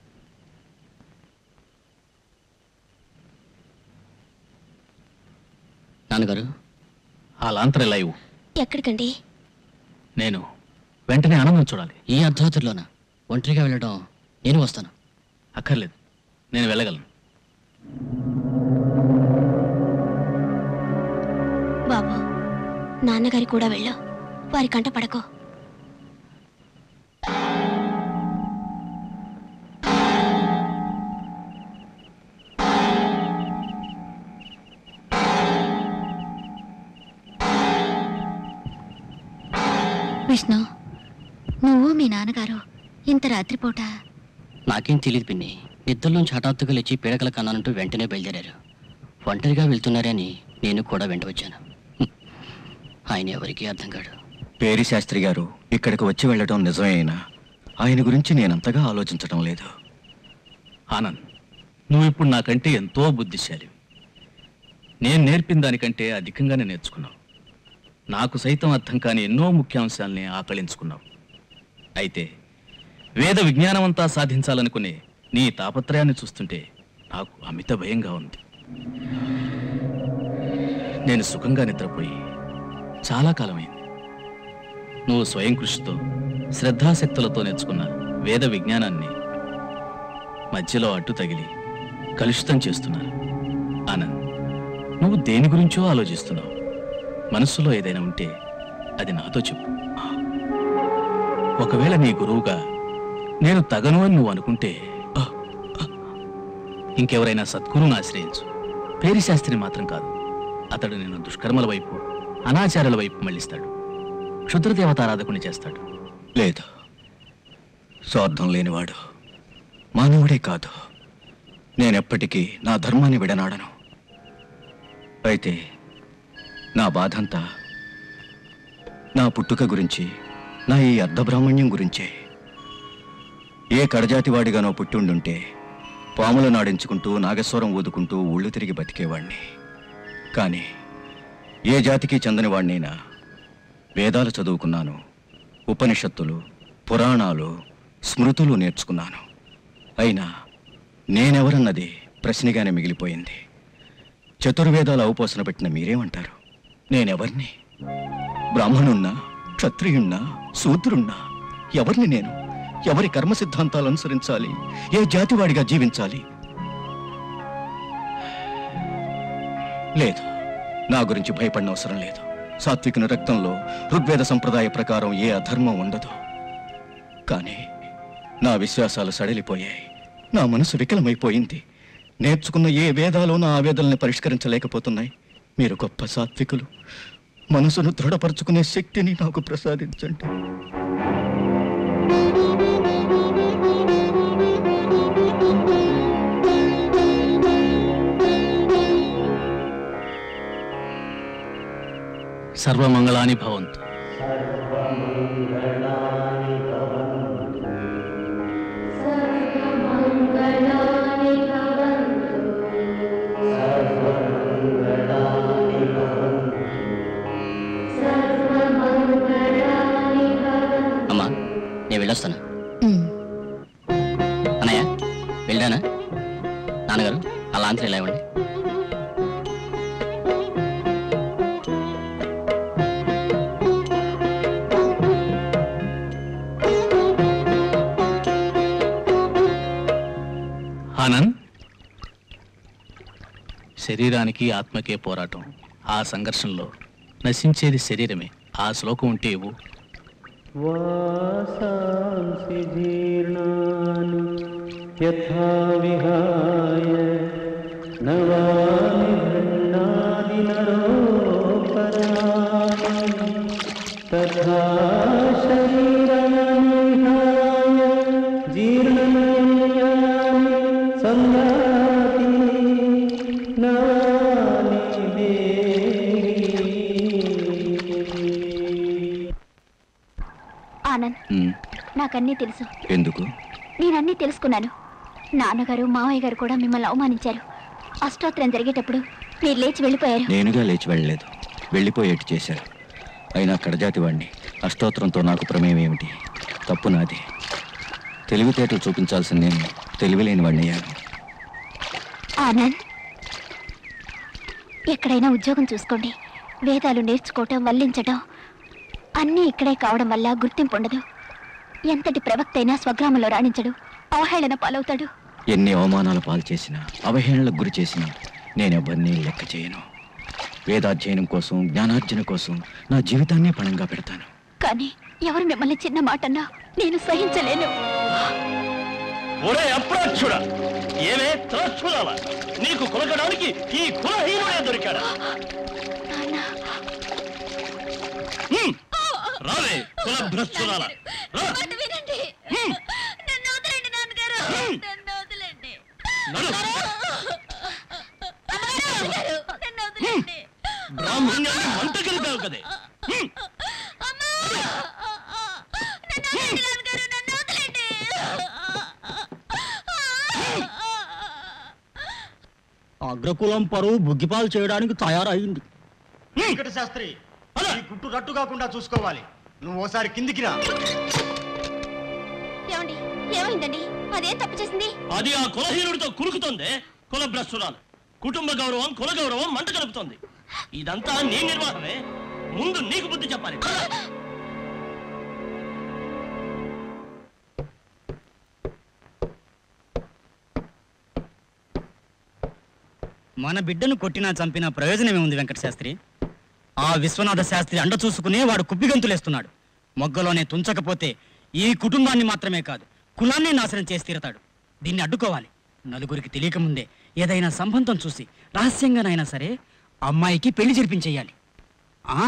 S11: నాన్నగారు
S6: ఆ లాంతర లైవ్
S4: ఎక్కడికండి
S6: నేను వెంటనే ఆనందం చూడాలి
S11: ఈ అర్ధరాత్రిలోన ఒంటరిగా వెళ్ళడం నేను వస్తాను
S6: అక్కర్లేదు నేను వెళ్ళగలను
S4: బాబు నాన్నగారి కూడా వెళ్ళు వారి కంట పడకో విష్ణు నువ్వు మీ నాన్నగారు
S14: ఇంత రాత్రిపూట
S11: నాకేం తెలియదు పిన్ని నిద్రలోంచి హఠాత్తుగా లేచి పీడకల కన్నానంటూ వెంటనే బయలుదేరారు ఒంటరిగా వెళ్తున్నారని నేను కూడా వెంట వచ్చాను హ్మ్. ఆయన ఎవరికీ అర్థం కాడు
S10: పేరి శాస్త్రి గారు ఇక్కడికి వచ్చి వెళ్ళడం నిజమేనా ఆయన గురించి నేనంతగా ఆలోచించడం లేదు
S6: ఆనంద్ నువ్వు ఇప్పుడు నాకంటే ఎంతో బుద్ధిశాలి నేను నేర్పిన దానికంటే అధికంగానే నేర్చుకున్నావు నాకు సైతం అర్థం కాని ఎన్నో ముఖ్యాంశాల్ని ఆకళించుకున్నావు అయితే వేద విజ్ఞానమంతా సాధించాలనుకునే నీ తాపత్రయాన్ని చూస్తుంటే నాకు అమిత భయంగా ఉంది నేను సుఖంగా నిద్రపోయి చాలా కాలమైంది నువ్వు స్వయం కృషితో శ్రద్ధాశక్తులతో నేర్చుకున్న వేద విజ్ఞానాన్ని మధ్యలో అడ్డు తగిలి కలుషితం చేస్తున్నారు ఆనంద్ నువ్వు దేని గురించో ఆలోచిస్తున్నావు మనస్సులో ఏదైనా ఉంటే అది నాతో చెప్పు ఒకవేళ నీ గురువుగా నేను తగను అని నువ్వు అనుకుంటే ఆ, ఆ, ఇంకెవరైనా సద్గురువును ఆశ్రయించు పేరి శాస్త్రిని మాత్రం కాదు అతడు నేను దుష్కర్మల వైపు అనాచారాల వైపు మళ్ళిస్తాడు క్షుద్రదేవతారాధకుని చేస్తాడు
S10: లేదు స్వార్థం లేనివాడు మానవుడే కాదు నేనెప్పటికీ నా ధర్మాన్ని విడనాడను అయితే నా బాధంతా నా పుట్టుక గురించి నా ఈ అర్ధబ్రాహ్మణ్యం గురించే ఏ కడజాతివాడిగానో పుట్టి ఉండుంటే పాములు నాడించుకుంటూ నాగస్వరం ఊదుకుంటూ ఊళ్ళు తిరిగి బతికేవాణ్ణి కానీ ఏ జాతికి చెందనివాణ్ణైనా వేదాలు చదువుకున్నాను ఉపనిషత్తులు పురాణాలు స్మృతులు నేర్చుకున్నాను అయినా నేనెవరన్నది ప్రశ్నగానే మిగిలిపోయింది చతుర్వేదాలు అవపోసన పెట్టిన మీరేమంటారు నేనెవర్ని బ్రాహ్మణున్నా క్షత్రియుణ్ణా శూద్రుణ్ణా ఎవరిని నేను ఎవరి కర్మ సిద్ధాంతాలు అనుసరించాలి ఏ జాతివాడిగా జీవించాలి లేదు నా గురించి భయపడిన అవసరం లేదు సాత్వికుని రక్తంలో ఋగ్వేద సంప్రదాయ ప్రకారం ఏ అధర్మం ఉండదు కానీ నా విశ్వాసాలు సడలిపోయాయి నా మనసు వికలమైపోయింది నేర్చుకున్న ఏ వేదాలు నా ఆవేదనల్ని పరిష్కరించలేకపోతున్నాయి మీరు గొప్ప సాత్వికులు మనసును దృఢపరుచుకునే శక్తిని నాకు ప్రసాదించండి
S6: సర్వమంగళాని భవంతు
S11: అమ్మా నేను వెళ్ళొస్తాను అన్నయ్య వెళ్ళానా నాన్నగారు అలా అంతా ఇలా ఇవ్వండి
S6: ఆనంద్ శరీరానికి ఆత్మకే పోరాటం ఆ సంఘర్షణలో నశించేది శరీరమే ఆ శ్లోకం ఉంటే ఇవ్వు
S1: वासांसि जीर्णानि यथा विहाय नवानि गृह्णाति नरोपराणि तथा शरीराणि विहाय जीर्णमयानि संयाति नवानि देहि
S4: ఆనంద్
S10: ఉమ్,
S4: నాకన్నీ తెలుసు
S10: ఎందుకు
S4: నేనన్నీ తెలుసుకున్నాను నాన్నగారు మావయ్య గారు కూడా మిమ్మల్ని అవమానించారు అష్టోత్తరం జరిగేటప్పుడు మీరు లేచి వెళ్ళిపోయారు
S10: నేనుగా లేచి వెళ్ళలేదు వెళ్ళిపోయేట్టు చేశారు అయినా కడజాతి వాణ్ణి అష్టోత్తరంతో నాకు ప్రమేయం ఏమిటి తప్పు నాది తెలివితేటలు చూపించాల్సిన నేను తెలివిలేని వాడిని అయ్యాను
S4: ఆనంద్ ఎక్కడైనా ఉద్యోగం చూసుకోండి వేదాలు నేర్చుకోవటం వల్లించటం అన్నీ ఇక్కడే కావడం వల్ల గుర్తింపు ఉండదు ఎంతటి ప్రవక్త అయినా స్వగ్రామంలో రాణించడు అవహేళన పాలవుతాడు
S10: ఎన్ని అవమానాల పాలు చేసినా అవహేళనకు గురి చేసినా నేనెవరినీ లెక్క చేయను వేదాధ్యయనం కోసం జ్ఞానార్జన కోసం నా జీవితాన్నే పణంగా పెడతాను
S4: కానీ ఎవరు మిమ్మల్ని చిన్న మాటన్నా నేను సహించలేను
S8: ఒరే అప్రాచ్యుడా ఏమే త్రాచులాలా నీకు కొలగడానికి ఈ కులహీనుడే దొరికాడా హ్మ్. రావే కుల భ్రష్టులాలా రా. హ్మ్. బ్రాహ్మణ్యాన్ని మంట కలిపావు కదే హ్మ్.
S9: అగ్రకులం పరువు బుగ్గిపాలు చేయడానికి తయారైంది
S14: వెంకట శాస్త్రి ఈ గుట్టు రట్టు కాకుండా చూసుకోవాలి నువ్వు ఓసారి కిందికి రా
S4: ఏమండి ఏమైందండి అదేం తప్పు చేసింది
S8: అది ఆ కులహీనుడితో కులుకుతోంది కుల భ్రష్టురాలు కుటుంబ గౌరవం కుల గౌరవం మంట కలుపుతోంది ఇదంతా నీ నిర్వాహమే ముందు నీకు బుద్ధి చెప్పాలి
S15: మన బిడ్డను కొట్టినా చంపినా ప్రయోజనమే ఉంది వెంకట శాస్త్రి ఆ విశ్వనాథ శాస్త్రి అండ చూసుకునే వాడు కుప్పిగంతులేస్తున్నాడు మొగ్గలోనే తుంచకపోతే ఈ కుటుంబాన్ని మాత్రమే కాదు కులాన్ని నాశనం చేసి తీరతాడు దీన్ని అడ్డుకోవాలి నలుగురికి తెలియకముందే ఏదైనా సంబంధం చూసి రహస్యంగానైనా సరే అమ్మాయికి పెళ్లి జరిపించేయాలి ఆ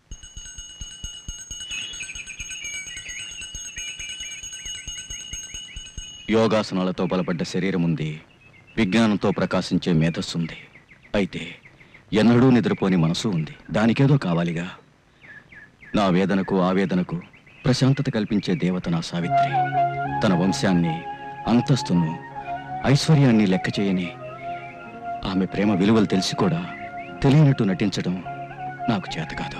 S10: యోగాసనాలతో బలపడ్డ శరీరం ఉంది విజ్ఞానంతో ప్రకాశించే మేధస్సు ఉంది అయితే ఎన్నడూ నిద్రపోని మనసు ఉంది దానికేదో కావాలిగా నా వేదనకు ఆవేదనకు ప్రశాంతత కల్పించే దేవత నా సావిత్రి తన వంశాన్ని అంతస్తును ఐశ్వర్యాన్ని లెక్క చేయని ఆమె ప్రేమ విలువలు తెలిసి కూడా తెలియనట్టు నటించడం నాకు చేత కాదు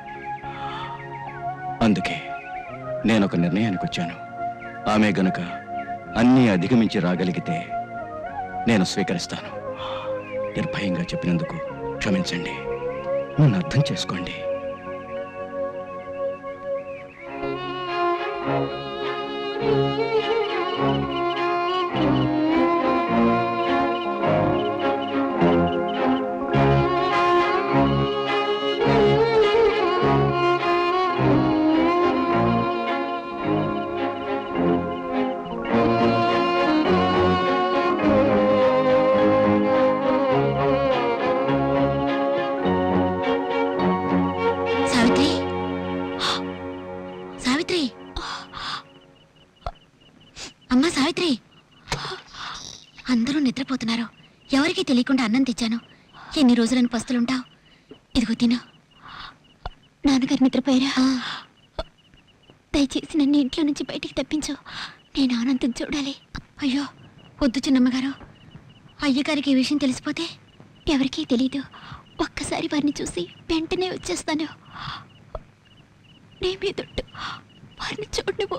S10: అందుకే నేను ఒక నిర్ణయానికి వచ్చాను ఆమె గనుక అన్నీ అధిగమించి రాగలిగితే నేను స్వీకరిస్తాను నిర్భయంగా చెప్పినందుకు క్షమించండి నన్ను అర్థం చేసుకోండి
S5: సావిత్రి సావిత్రి అమ్మా సావిత్రి అందరూ నిద్రపోతున్నారు ఎవరికీ తెలియకుండా అన్నం తెచ్చాను ఎన్ని రోజులని పస్తులుంటావు ఇదిగో తిను
S4: నాన్నగారు నిద్రపోయారా దయచేసి నన్ను ఇంట్లో నుంచి బయటికి తప్పించు నేను ఆనందం చూడాలి
S5: అయ్యో వద్దు చిన్నమ్మగారు అయ్యగారికి ఈ విషయం తెలిసిపోతే
S4: ఎవరికీ తెలీదు ఒక్కసారి వారిని చూసి వెంటనే వచ్చేస్తాను నీ మీదొట్టు వారిని చూడనివ్వు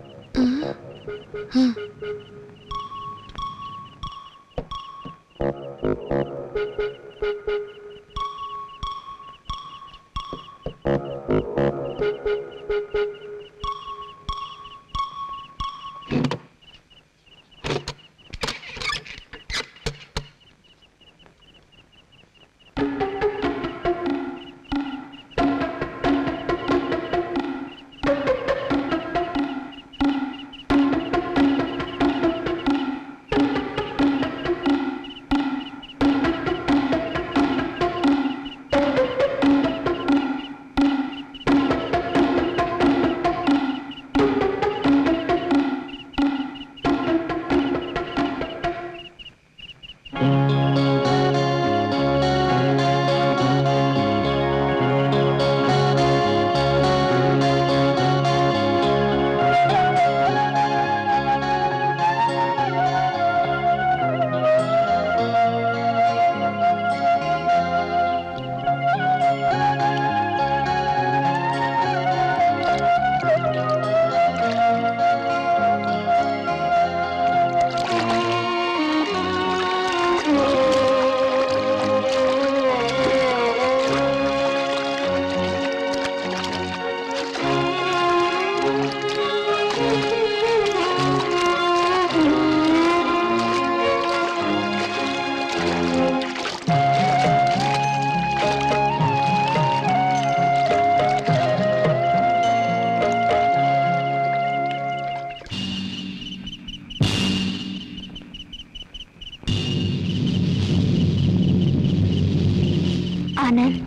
S4: ఆనంద్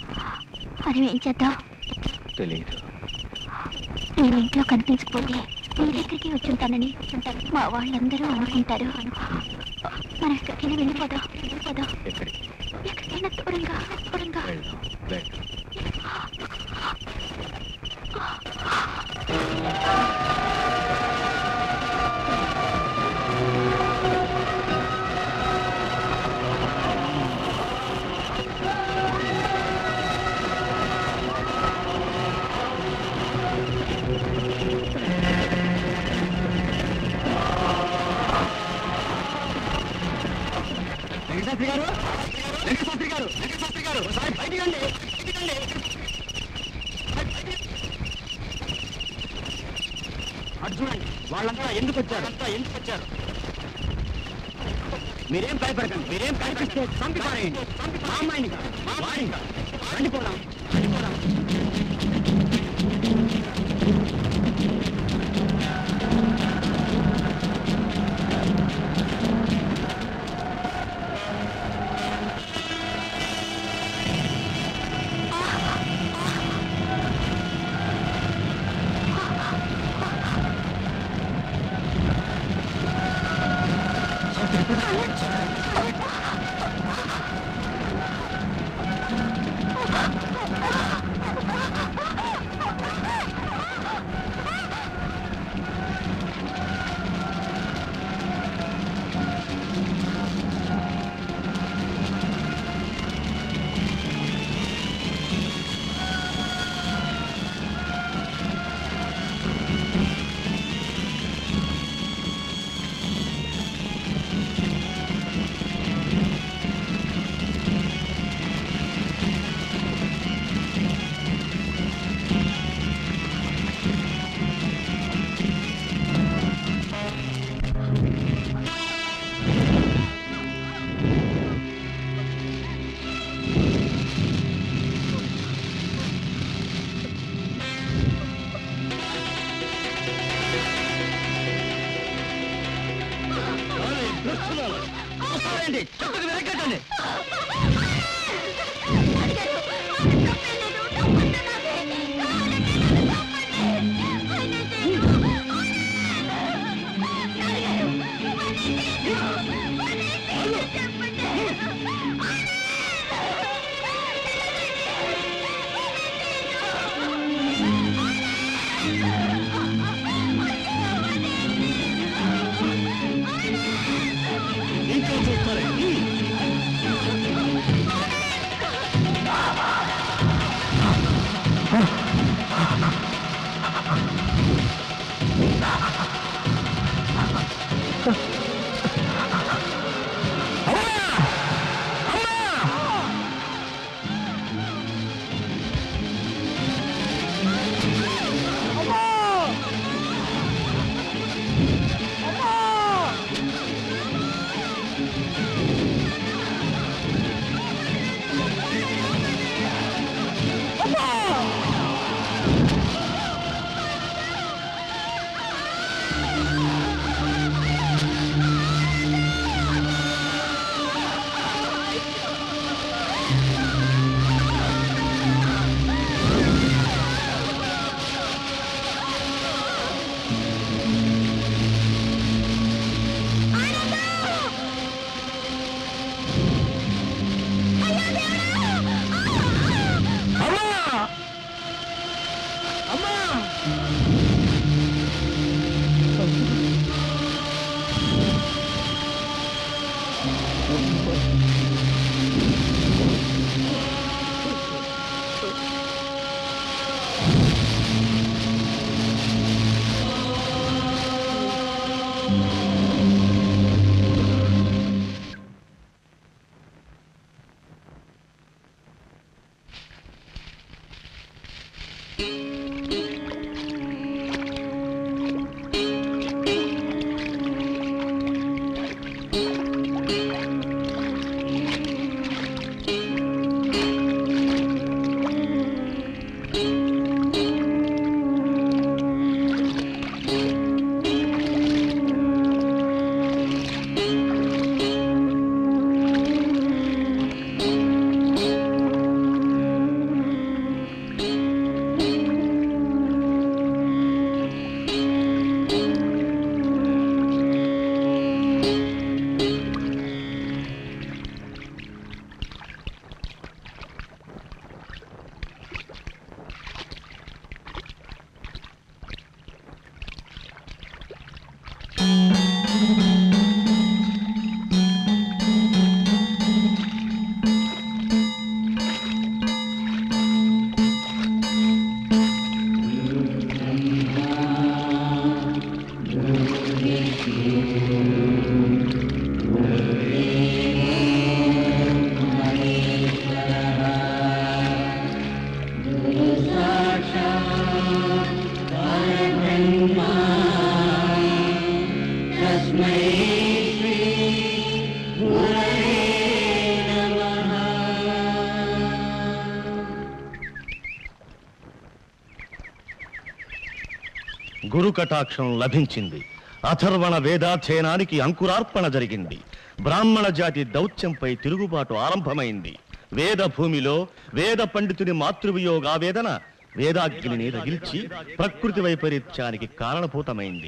S4: మనం ఏం చేద్దాం
S10: తెలియదు
S4: నేను ఇంట్లో కనిపించకపోతే నీ దగ్గరికి వచ్చి ఉంటానని మా వాళ్ళందరూ అనుకుంటారు మనం ఎక్కడికైనా వెళ్ళిపోదాం వెళ్ళిపోదాం
S13: ఎక్కడికి
S4: ఎక్కడికైనా దూరంగా దూరంగా
S13: వెళ్దాం వెళ్దాం
S15: వెంకటశాస్త్రి గారు వెంకటశాస్త్రి గారు వెంకటశాస్త్రి గారు ఒకసారి బయటికి రండి బయటికి రండి అటు చూడండి వాళ్ళంతా ఎందుకు వచ్చారు అంతా ఎందుకు వచ్చారు మీరేం భయపడకండి మీరేం కనిపిస్తే పంపిపారేయండి మా అమ్మాయిని కాదు, వాడిని కాదు. రండి పోదాం రండి పోదాం చూస్తారండి చెప్పుకు వెనకట్టండి ఇంకా చూస్తారే
S16: గురు కటాక్షం లభించింది అథర్వణ వేదాధ్యయనానికి అంకురార్పణ జరిగింది బ్రాహ్మణ జాతి దౌత్యంపై తిరుగుబాటు ఆరంభమైంది వేద భూమిలో వేద పండితుని మాతృవియోగావేదన వేదాగ్నిని రగిల్చి ప్రకృతి వైపరీత్యానికి కారణభూతమైంది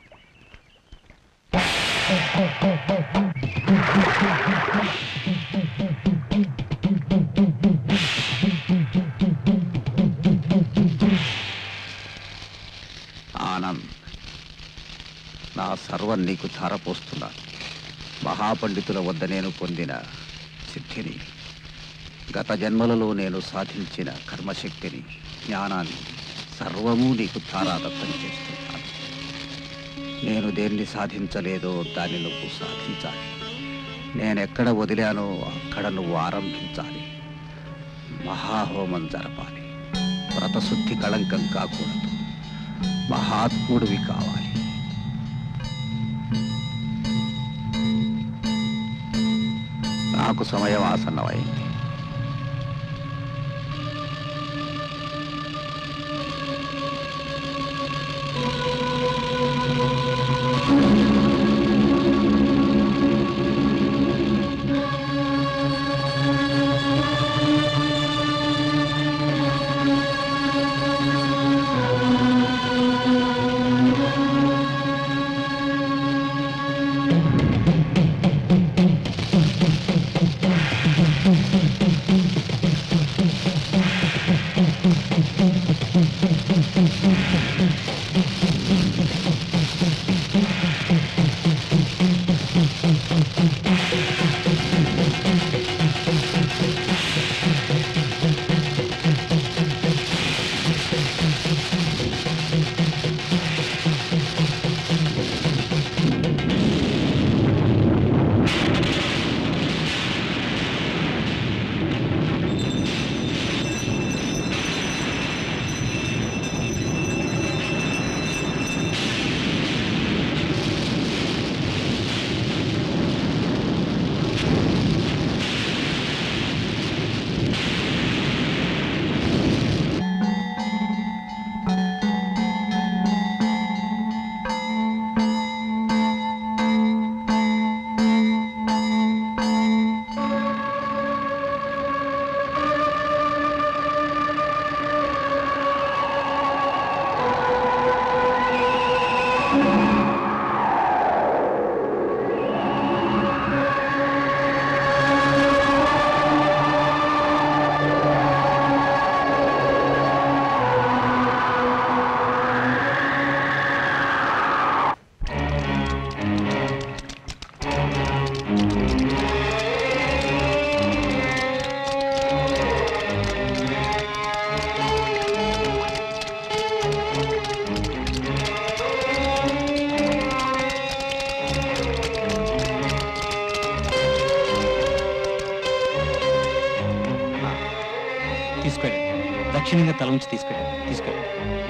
S3: ఆనంద్ నా సర్వం నీకు ధారపోస్తున్నాను మహాపండితుల వద్ద నేను పొందిన సిద్ధిని గత జన్మలలో నేను సాధించిన కర్మశక్తిని జ్ఞానాన్ని సర్వము నీకు ధారాదత్తం చేస్తున్నాను నేను దేన్ని సాధించలేదో దాన్ని నువ్వు సాధించాలి నేనెక్కడ వదిలానో అక్కడ నువ్వు ఆరంభించాలి మహాహోమం జరపాలి వ్రతశుద్ధి కళంకం కాకూడదు మహాత్ముడివి కావాలి నాకు సమయం ఆసన్నమైంది
S15: తీసుకెళ్ళి దక్షిణంగా తల ఉంచి తీసుకెళ్ళి తీసుకెళ్ళి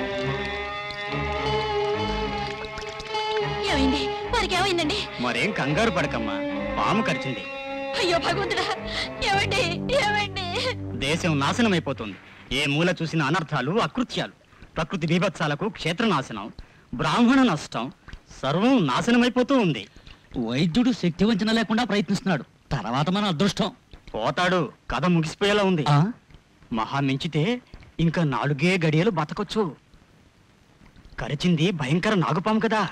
S5: ఏమైంది వారికి ఏమైందండి
S15: మరేం కంగారు పడకమ్మా పాము కరిచింది
S5: అయ్యో భగవంతుడా ఏమండి ఏమండి
S15: దేశం నాశనం అయిపోతుంది ఏ మూల చూసిన అనర్థాలు అకృత్యాలు ప్రకృతి బీభత్సాలకు క్షేత్ర నాశనం బ్రాహ్మణ నష్టం సర్వం నాశనమైపోతూ ఉంది
S9: వైద్యుడు శక్తి వంచన లేకుండా ప్రయత్నిస్తున్నాడు తర్వాత మన అదృష్టం
S15: పోతాడు కథ ముగిసిపోయేలా ఉంది మహా మించితే ఇంకా నాలుగే గడియలు బతకొచ్చు కరిచింది భయంకర నాగుపాము కదా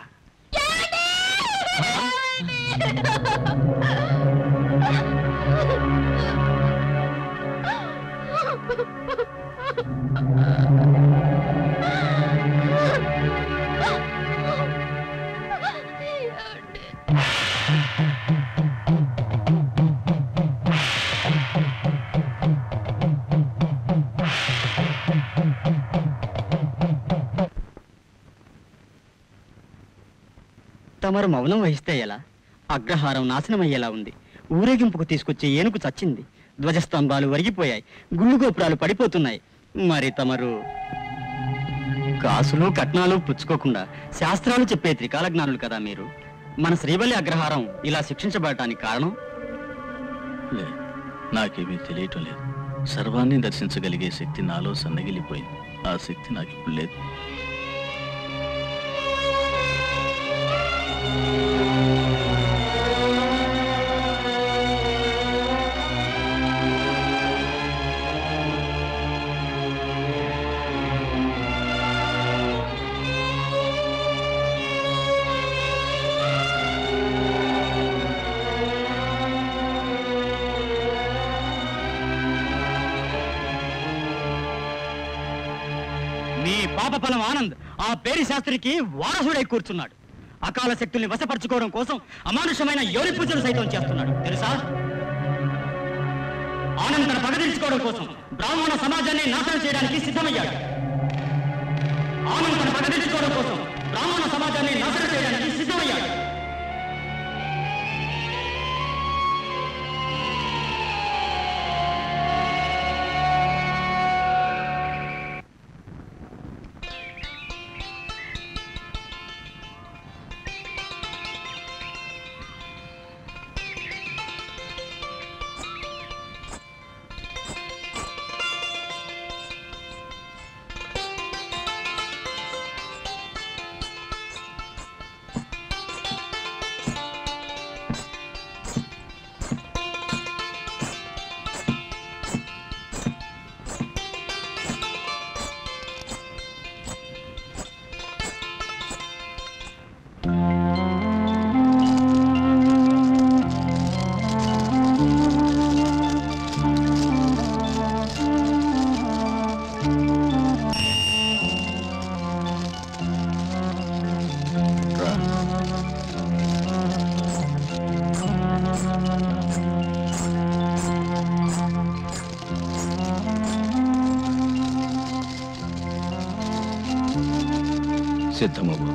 S15: తమరు మౌనం వహిస్తే ఎలా అగ్రహారం నాశనమయ్యేలా ఉంది ఊరేగింపుకు తీసుకొచ్చే ఏనుగు చచ్చింది ధ్వజస్తంభాలు వరిగిపోయాయి గుళ్ళు గోపురాలు పడిపోతున్నాయి మరి తమరు కాసులు కట్నాలు పుచ్చుకోకుండా శాస్త్రాలు చెప్పే త్రికాల జ్ఞానులు కదా మీరు మన శ్రీవల్లి అగ్రహారం ఇలా శిక్షించబడటానికి కారణం
S6: లేదు నాకేమీ తెలియటం లేదు సర్వాన్ని దర్శించగలిగే శక్తి నాలో సన్నగిలిపోయింది ఆ శక్తి నాకు ఇప్పుడు లేదు
S15: పాపఫలం ఆనంద్ ఆ పేరి శాస్త్రికి వారసుడై కూర్చున్నాడు అకాల శక్తుల్ని వశపరచుకోవడం కోసం అమానుషమైన యోని పూజలు సైతం చేస్తున్నాడు తెలుసా ఆనంద్ తన పగ తీర్చుకోవడం కోసం బ్రాహ్మణ సమాజాన్ని నాశనం చేయడానికి సిద్ధమయ్యాడు ఆనంద్ తన పగ తీర్చుకోవడం కోసం బ్రాహ్మణ సమాజాన్ని నాశనం చేయడానికి సిద్ధమయ్యాడు
S6: సిద్ధమవ్వు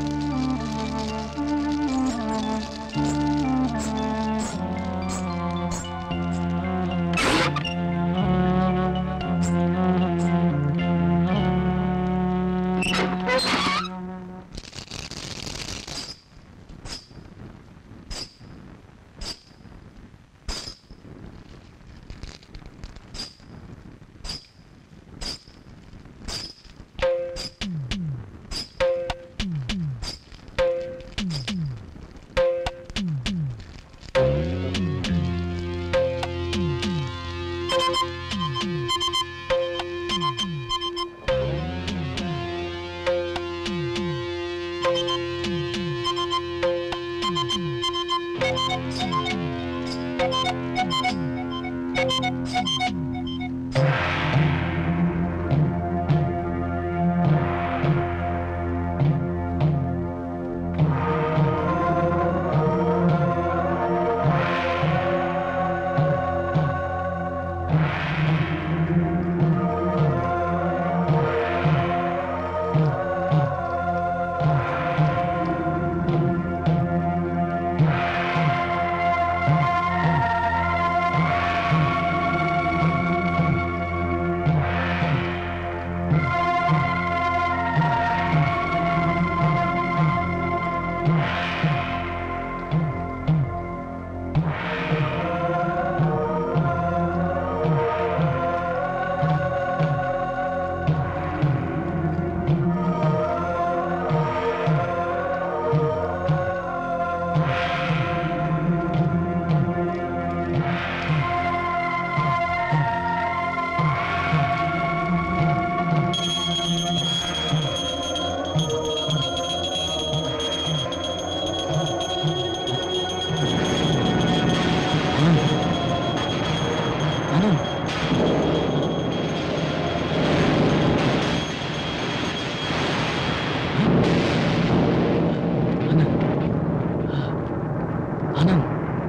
S15: ఆనంద్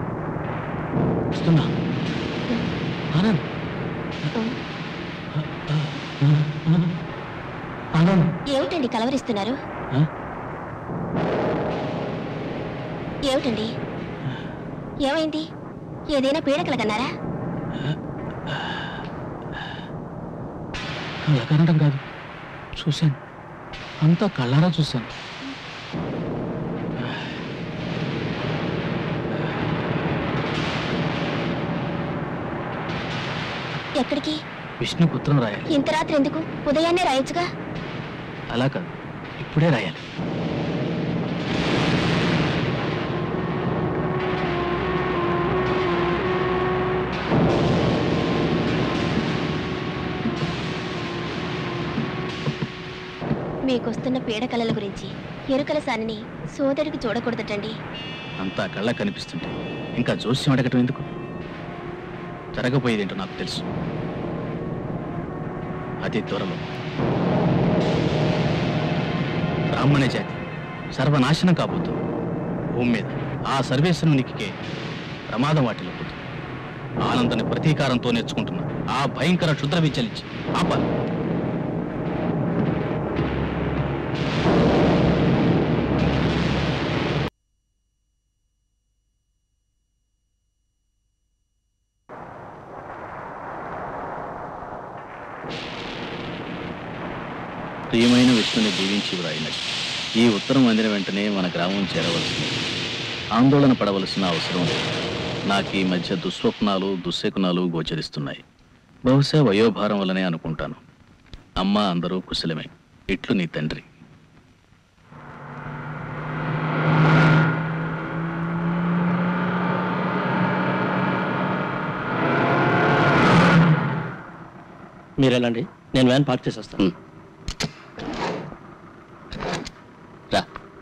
S15: వస్తున్నా ఆనంద్ ఆనంద్
S4: ఏమిటండి కలవరిస్తున్నారు
S15: ఆ?
S4: ఏమిటండి ఏమైంది ఏదైనా పీడకల కన్నారా
S15: అలా కనడం కాదు చూశాను అంతా కళ్ళారా చూశాను
S4: ఎక్కడికి
S6: విష్ణుకు ఉత్తరం రాయాలి
S4: ఇంత రాత్రి ఎందుకు ఉదయాన్నే రాయొచ్చుగా
S6: అలా కాదు ఇప్పుడే రాయాలి
S4: మీకొస్తున్న పీడకలల గురించి ఎరుకల సానిని సోదరికి చూడకూడదటండి
S6: అంతా కళ్ళ కనిపిస్తుంటే ఇంకా జోస్యం అడగటం ఎందుకు జరగబోయేదేంటో నాకు తెలుసు అతి త్వరలో బ్రాహ్మణ జాతి సర్వనాశనం కాబోతుంది భూమి మీద ఆ సర్వేశ్వరునికే ప్రమాదం వాటిల్లిపోతుంది ఆనందని ప్రతీకారంతో నేర్చుకుంటున్నా ఆ భయంకర క్షుద్ర విద్యలిచ్చి ఆపాలి ప్రియమైన విష్ణుని దీవించి వ్రాయినది ఈ ఉత్తరం అందిన వెంటనే మన గ్రామం చేరవలసింది ఆందోళన పడవలసిన అవసరం లేదు నాకు ఈ మధ్య దుస్వప్నాలు దుశ్శకునాలు గోచరిస్తున్నాయి బహుశా వయోభారం వల్లనే అనుకుంటాను అమ్మ అందరూ కుశలమే ఇట్లు నీ తండ్రి
S8: మీరు వెళ్ళండి నేను వ్యాన్ పార్క్ చేసి వస్తాను
S11: రా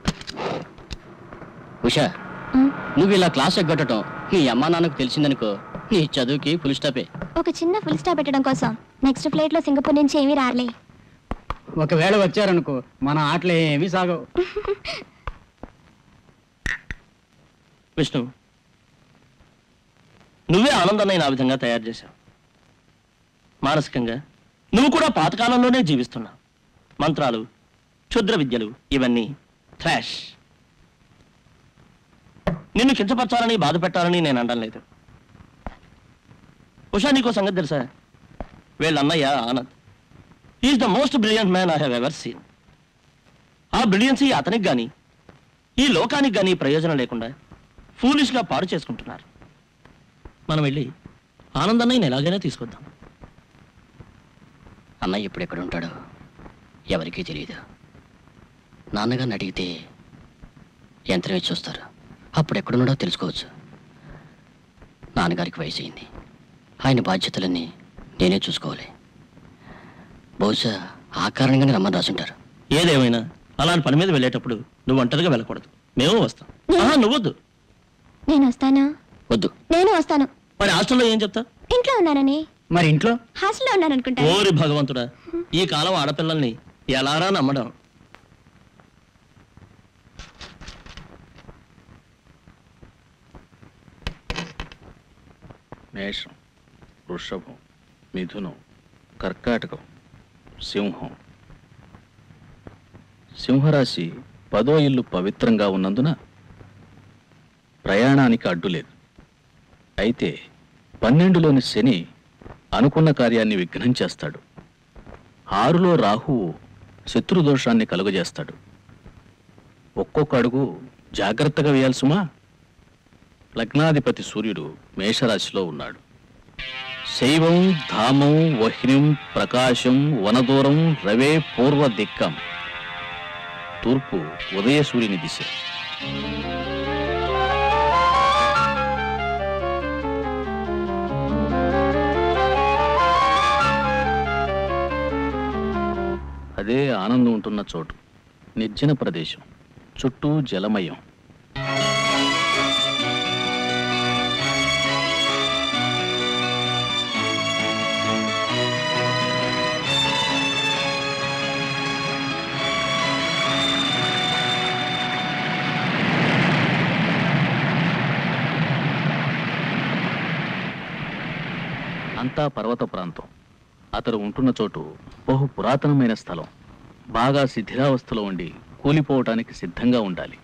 S11: ఉషా నువ్వు ఇలా క్లాస్ ఎగ్గొట్టడం మీ అమ్మా నాన్నకు తెలిసిందనుకో నీ చదువుకి ఫుల్ స్టాపే
S4: ఒక చిన్న ఫుల్ స్టాప్ పెట్టడం కోసం నెక్స్ట్ ఫ్లైట్ లో సింగపూర్ నుంచి ఏమీ రాలే
S9: ఒకవేళ వచ్చారనుకో మన ఆటలు ఏమీ సాగవు
S8: విష్ణు నువ్వే ఆనందాన్ని ఆ విధంగా తయారు చేశావు మానసికంగా నువ్వు కూడా పాతకాలంలోనే జీవిస్తున్నావు మంత్రాలు క్షుద్ర విద్యలు ఇవన్నీ ట్రాష్ నిన్ను కించపరచాలని బాధ పెట్టాలని నేను అనడం లేదు ఉషా నీకో సంగతి తెలుసా వీళ్ళ అన్నయ్య Anand is the most brilliant man I have ever seen ఆ బ్రిలియన్సీ అతనికి కానీ ఈ లోకానికి కానీ ప్రయోజనం లేకుండా ఫూలిష్గా పాడు చేసుకుంటున్నారు మనం వెళ్ళి ఆనందాన్ని ఎలాగైనా తీసుకొద్దాం
S11: అన్నయ్య ఇప్పుడు ఎక్కడ ఉంటాడో ఎవరికీ తెలియదు నాన్నగారిని అడిగితే యంత్రం ఇచ్చి వస్తారు అప్పుడు ఎక్కడున్నాడో తెలుసుకోవచ్చు నాన్నగారికి వయసు అయింది ఆయన బాధ్యతలన్నీ నేనే చూసుకోవాలి బహుశా ఆ కారణంగానే రమ్మని రాసుంటారు
S8: ఏదేమైనా అలాంటి పని మీద వెళ్ళేటప్పుడు నువ్వు ఒంటరిగా వెళ్ళకూడదు మేము వస్తాం ఆహా, నువ్వొద్దు
S4: నేను వస్తాను
S11: వద్దు
S4: నేను వస్తాను
S8: మరి హాస్టల్లో ఏం చెప్తా
S4: ఇంట్లో ఉన్నానని
S9: మరి ఇంట్లో
S4: హాస్టల్లో ఉన్నాను అనుకుంటా
S8: ఓరి భగవంతుడా ఈ కాలం ఆడపిల్లల్ని ఎలారా నమ్మడం
S6: మేషం వృషభం మిథునం కర్కాటకం సింహం సింహరాశి పదో ఇల్లు పవిత్రంగా ఉన్నందున ప్రయాణానికి అడ్డు లేదు అయితే పన్నెండులోని శని అనుకున్న కార్యాన్ని విఘ్నం చేస్తాడు ఆరులో రాహువు శత్రుదోషాన్ని కలుగజేస్తాడు ఒక్కొక్క అడుగు జాగ్రత్తగా వేయాల్సుమా లగ్నాధిపతి సూర్యుడు మేషరాశిలో ఉన్నాడు శైవం ధామం వహ్నిం ప్రకాశం వనదూరం రవే పూర్వ దిక్కం తూర్పు ఉదయ సూర్యుని దిశ అదే ఆనందం ఉంటున్న చోటు నిర్జన ప్రదేశం చుట్టూ జలమయం అంతా పర్వత ప్రాంతం అతడు ఉంటున్న చోటు బహు పురాతనమైన స్థలం బాగా శిథిలావస్థలో ఉండి కూలిపోవటానికి సిద్ధంగా ఉండాలి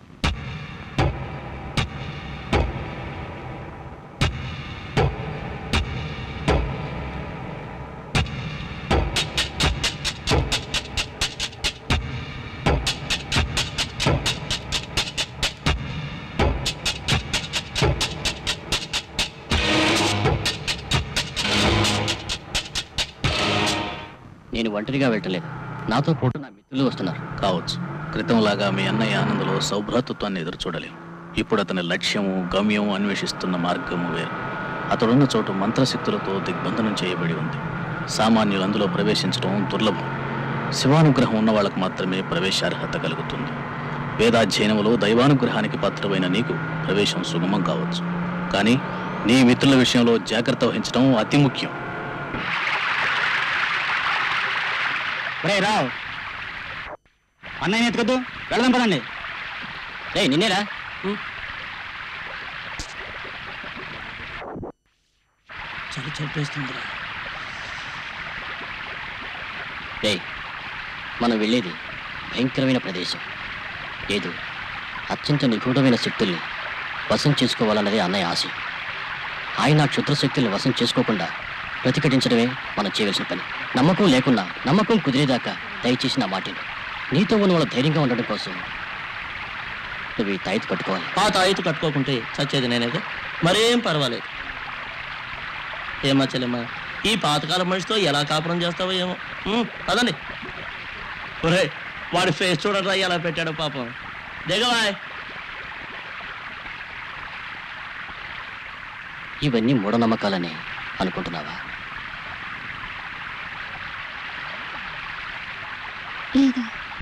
S11: నేను ఒంటరిగా వెళ్ళలేదు నాతో పాటు నా మిత్రులు వస్తున్నారు
S6: కావచ్చు క్రితంలాగా మీ అన్నయ్య ఆనందలో సౌభ్రాతృత్వాన్ని ఎదురు చూడలేం ఇప్పుడు అతని లక్ష్యము గమ్యం అన్వేషిస్తున్న మార్గము వేరు అతడున్న చోటు మంత్రశక్తులతో దిగ్బంధనం చేయబడి ఉంది సామాన్యులు అందులో ప్రవేశించడం దుర్లభం శివానుగ్రహం ఉన్న వాళ్ళకు మాత్రమే ప్రవేశార్హత కలుగుతుంది వేదాధ్యయనంలో దైవానుగ్రహానికి పాత్రమైన నీకు ప్రవేశం సుగమం కావచ్చు కానీ నీ మిత్రుల విషయంలో జాగ్రత్త వహించడం అతి ముఖ్యం
S9: రే రావ్
S15: అన్నయ్య ఎత్తుకొద్దు వెళదాం పదండి
S11: రే నిన్నేరా
S8: చలి చంపేస్తుందిరా
S11: రే మనం వెళ్ళేది భయంకరమైన ప్రదేశం ఏదో అత్యంత నిగూఢమైన శక్తుల్ని వశం చేసుకోవాలన్నదే అన్నయ్య ఆశ ఆయన ఆ క్షుద్ర శక్తుల్ని వశం చేసుకోకుండా ప్రతిఘటించడమే మనం చేయవలసిన పని నమ్మకం లేకున్నా నమ్మకం కుదిరేదాకా దయచేసి నా మాటిని నీతో ఉన్న వాళ్ళ ధైర్యంగా ఉండడం కోసం నువ్వు ఈ తాయితు కట్టుకోవాలి
S8: ఆ తాయితు కట్టుకోకుంటే చచ్చేది నేనేగా మరేం పర్వాలేదు ఏమా చెల్లెమ్మా ఈ పాతకాల మనిషితో ఎలా కాపురం చేస్తావో ఏమో ఉమ్, పదండి ఒరే వాడి ఫేస్ చూడరా ఎలా పెట్టాడు పాపం దిగవాయ్
S11: ఇవన్నీ మూఢనమ్మకాలని అనుకుంటున్నావా
S4: లేదు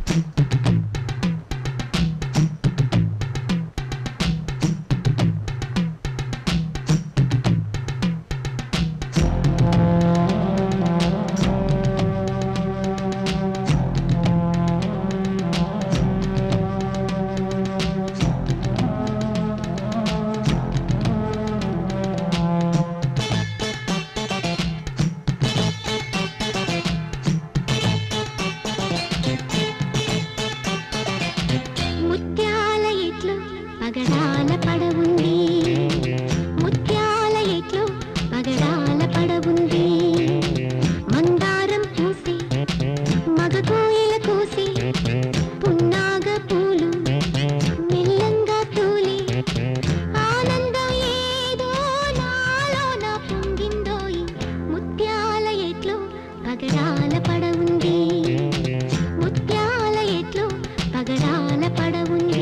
S4: ముత్యాల ఎట్లు పగడాల పడవుంది ముత్యాల ఎట్లు పగడాల పడవుంది మందారం పూసి మగ కోయిల కోసి పున్నాగ పూలు మెల్లంగా తూలి ఆనందం ఏదో నాలోన పొంగిందోయి ముత్యాల ఎట్లు పగడాల పడవుంది ముత్యాల ఎట్లు పగడాల పడవుంది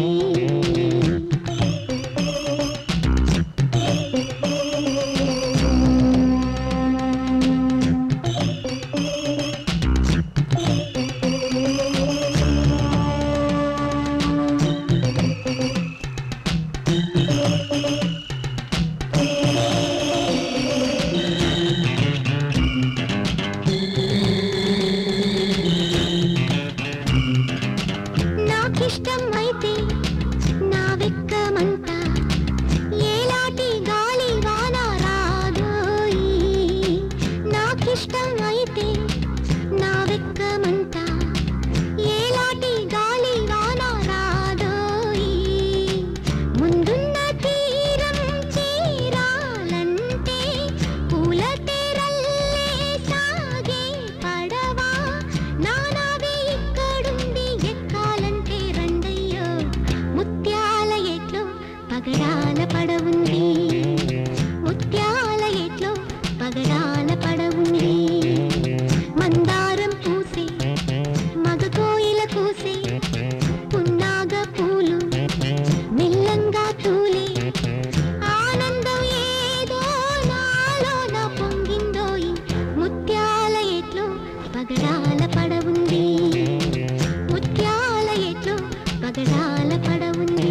S4: నాకిష్టం అయితే నా వెక్కమంతా ఏలాంటి గాలి వాన రాదోయి నాకిష్టం అయితే నా వెక్కమంతా ఏలాంటి గాలి వాన రాదోయి ముందున్న తీరం చేరాలంటే పూల తెరల్లే సాగే పడవా నానావి ఇక్కడుండి ఎక్కాలంటే రండయ్యో ముత్యాల ఎట్లో పగడాల పడవుంది ముత్యాల ఎట్లో పగడాల పడవుంది మందారం పూసే మగ కోయిల కూసే పున్నాగ పూలు మెల్లంగా తూలే ఆనందం ఏదో నాలోన పొంగిందోయి ముత్యాల ఎట్లో పగడాల పడవుంది ముత్యాల ఎట్లో పగడాల పడవుంది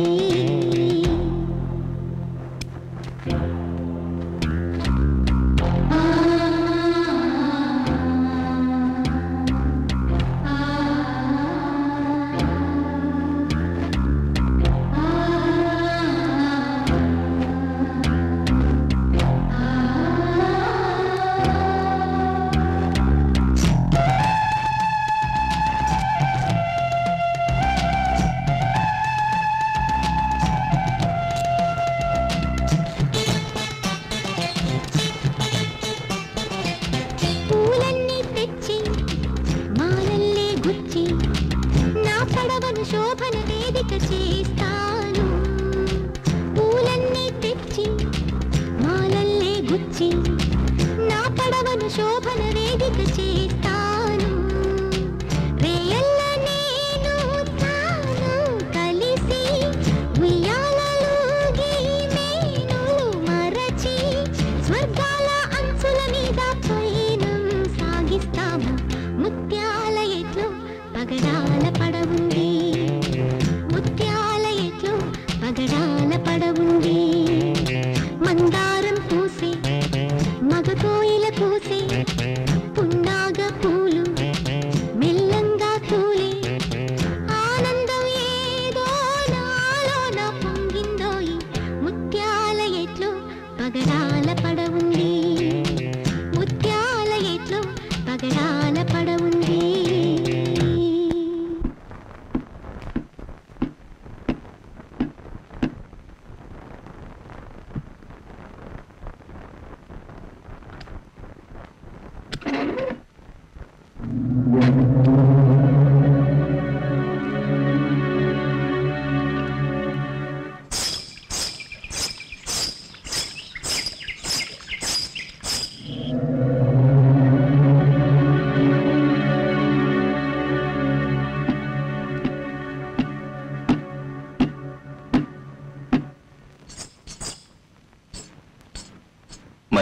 S4: పూలన్నీ తెచ్చి మాలల్లే గుచ్చి నా పడవను శోభన వేదిక చేస్తాను పూలన్నీ తెచ్చి మాలల్లే గుచ్చి నా పడవను శోభన వేదిక చేస్తాను రేయల్ల నేను తాను కలిసి ఉయ్యాలలోగి మేనులు మరచి స్వర్గాల అంచుల మీద పయనం సాగిస్తాము ముత్యాల ఎట్లు పగడాల పడవుంది ముత్యాల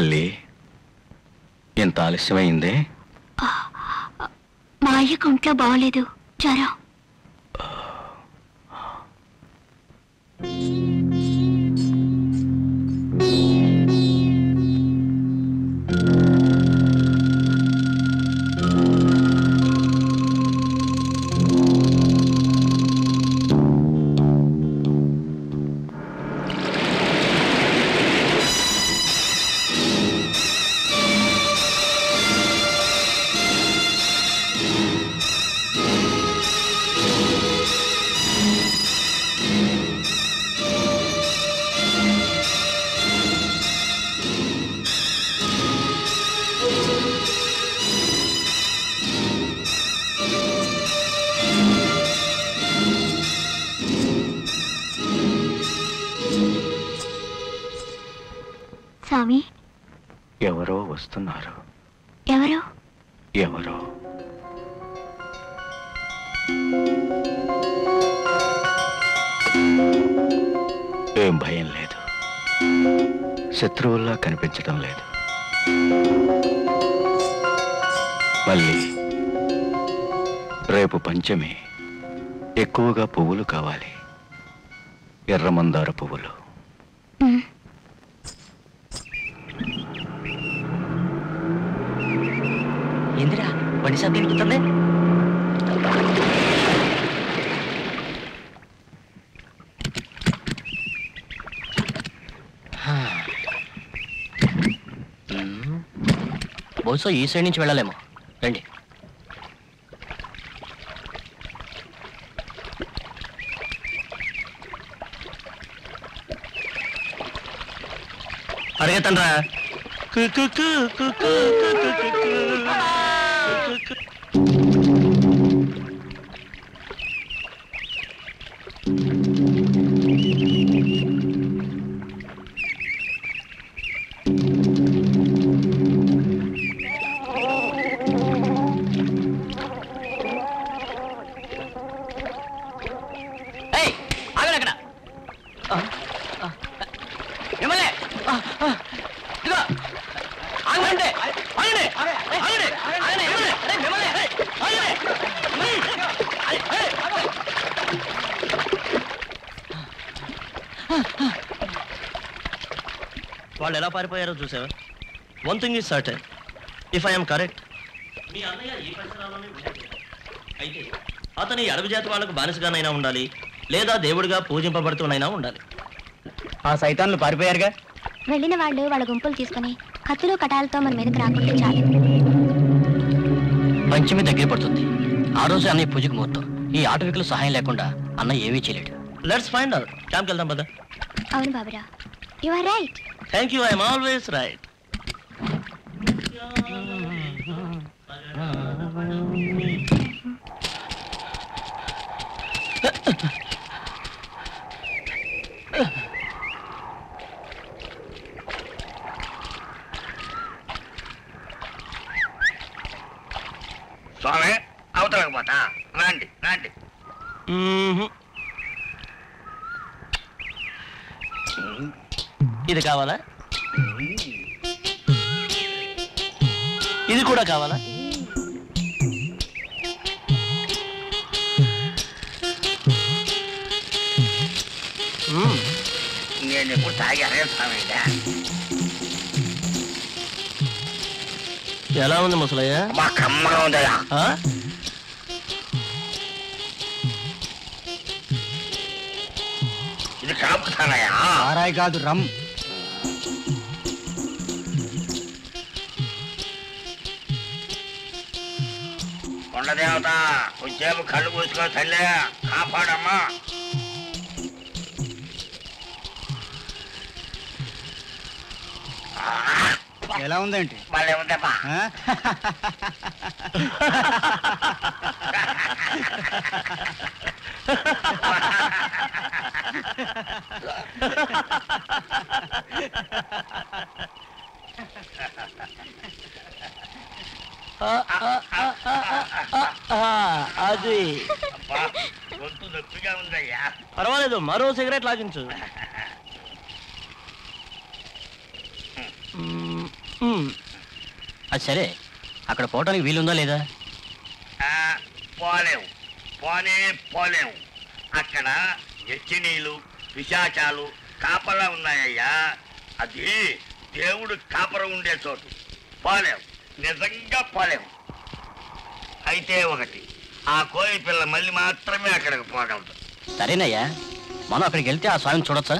S10: వల్లి ఇంత ఆలస్యమైందే
S4: మా అయ్యకు ఒంట్లో బాగోలేదు జ్వరం స్వామి
S10: ఎవరో వస్తున్నారు
S4: ఎవరు
S10: ఎవరో ఏం భయం లేదు శత్రువుల్లా కనిపించడం లేదు మళ్ళీ రేపు పంచమి ఎక్కువగా పువ్వులు కావాలి ఎర్రమందార పువ్వులు
S11: ఏందిరా బండి శబ్దం వినిపిస్తుంది హా. మ్మ్. బహుశా ఈ సైడ్ నుంచి వెళ్ళాలేమో రండి
S8: అడిగేతండ్రా
S11: ఏయ్, ఆగండి అక్కడ మిమ్మల్ని ఇదిగో ఆగండి ఆగండి ఆగండి ఆగండి మిమ్మల్ని అరే, మిమ్మల్ని అరే, ఆగండి
S8: వాళ్ళు ఎలా పారిపోయారో చూసావా one thing is certain if I'm correct మీ అన్నయ్య ఈ పరిసరాల్లోనే ఉండిపోయాడు. అయితే అతని అడవి జాతి వాళ్ళకు బానిసగానైనా ఉండాలి లేదా దేవుడిగా పూజింపబడుతూనైనా ఉండాలి
S15: ఆ సైతాన్లు పారిపోయారుగా
S4: వెళ్ళిన వాళ్ళు వాళ్ళ గుంపులు తీసుకుని కత్తులు కటాలతో మన మీదకి రాకుంటే చాలు
S11: పంచమి దగ్గర పడుతుంది ఆ రోజు అన్నయ్య పూజకు ముహూర్తం ఈ ఆటవికులు సహాయం లేకుండా అన్నయ్య ఏమీ చేయలేడు
S8: లెట్స్ ఫైండ్ అవుట్ క్యాంప్కి వెళ్దాం పద
S4: అవును బాబురా you are right
S8: thank you I'm always right
S17: స్వామి అవతలకు పోతా రండి రండి
S8: ఇది కావాలా ఇది కూడా కావాలా మ్మ్.
S17: నేను ఎప్పుడు తాగానే స్వామి ఇదా?
S8: ఎలా ఉంది ముసలయ్య
S17: మా కమ్మగా ఉందయ్యా
S8: ఆ?
S17: ఇది కాపుతానయ్యా
S15: ఆరాయి కాదు రమ్
S17: కొండదేవత కొంచెంసేపు కళ్ళు పూసుకో తల్లే కాపాడమ్మా
S15: ఎలా ఉందేంటి
S17: మళ్ళీ ఉందమ్మా
S15: ఆ?
S8: అది
S17: అబ్బా, గొంతు నొప్పిగా ఉందయ్యా
S8: పర్వాలేదు మరో సిగరెట్ లాగించు మ్మ్.
S11: అది సరే అక్కడ పోవటానికి వీలుందా లేదా
S17: ఆ, పోలేవు పోనే పోలేవు అక్కడ ఎచ్చినీలు పిశాచాలు కాపలా ఉన్నాయ్యా అది దేవుడు కాపర ఉండే చోటు పోలేవు నిజంగా పోలేవు అయితే ఒకటి ఆ కోయి పిల్ల మళ్ళీ మాత్రమే అక్కడికి పోగలదు
S11: సరేనయ్యా మనం అక్కడికి వెళ్తే ఆ స్వామిని చూడొచ్చా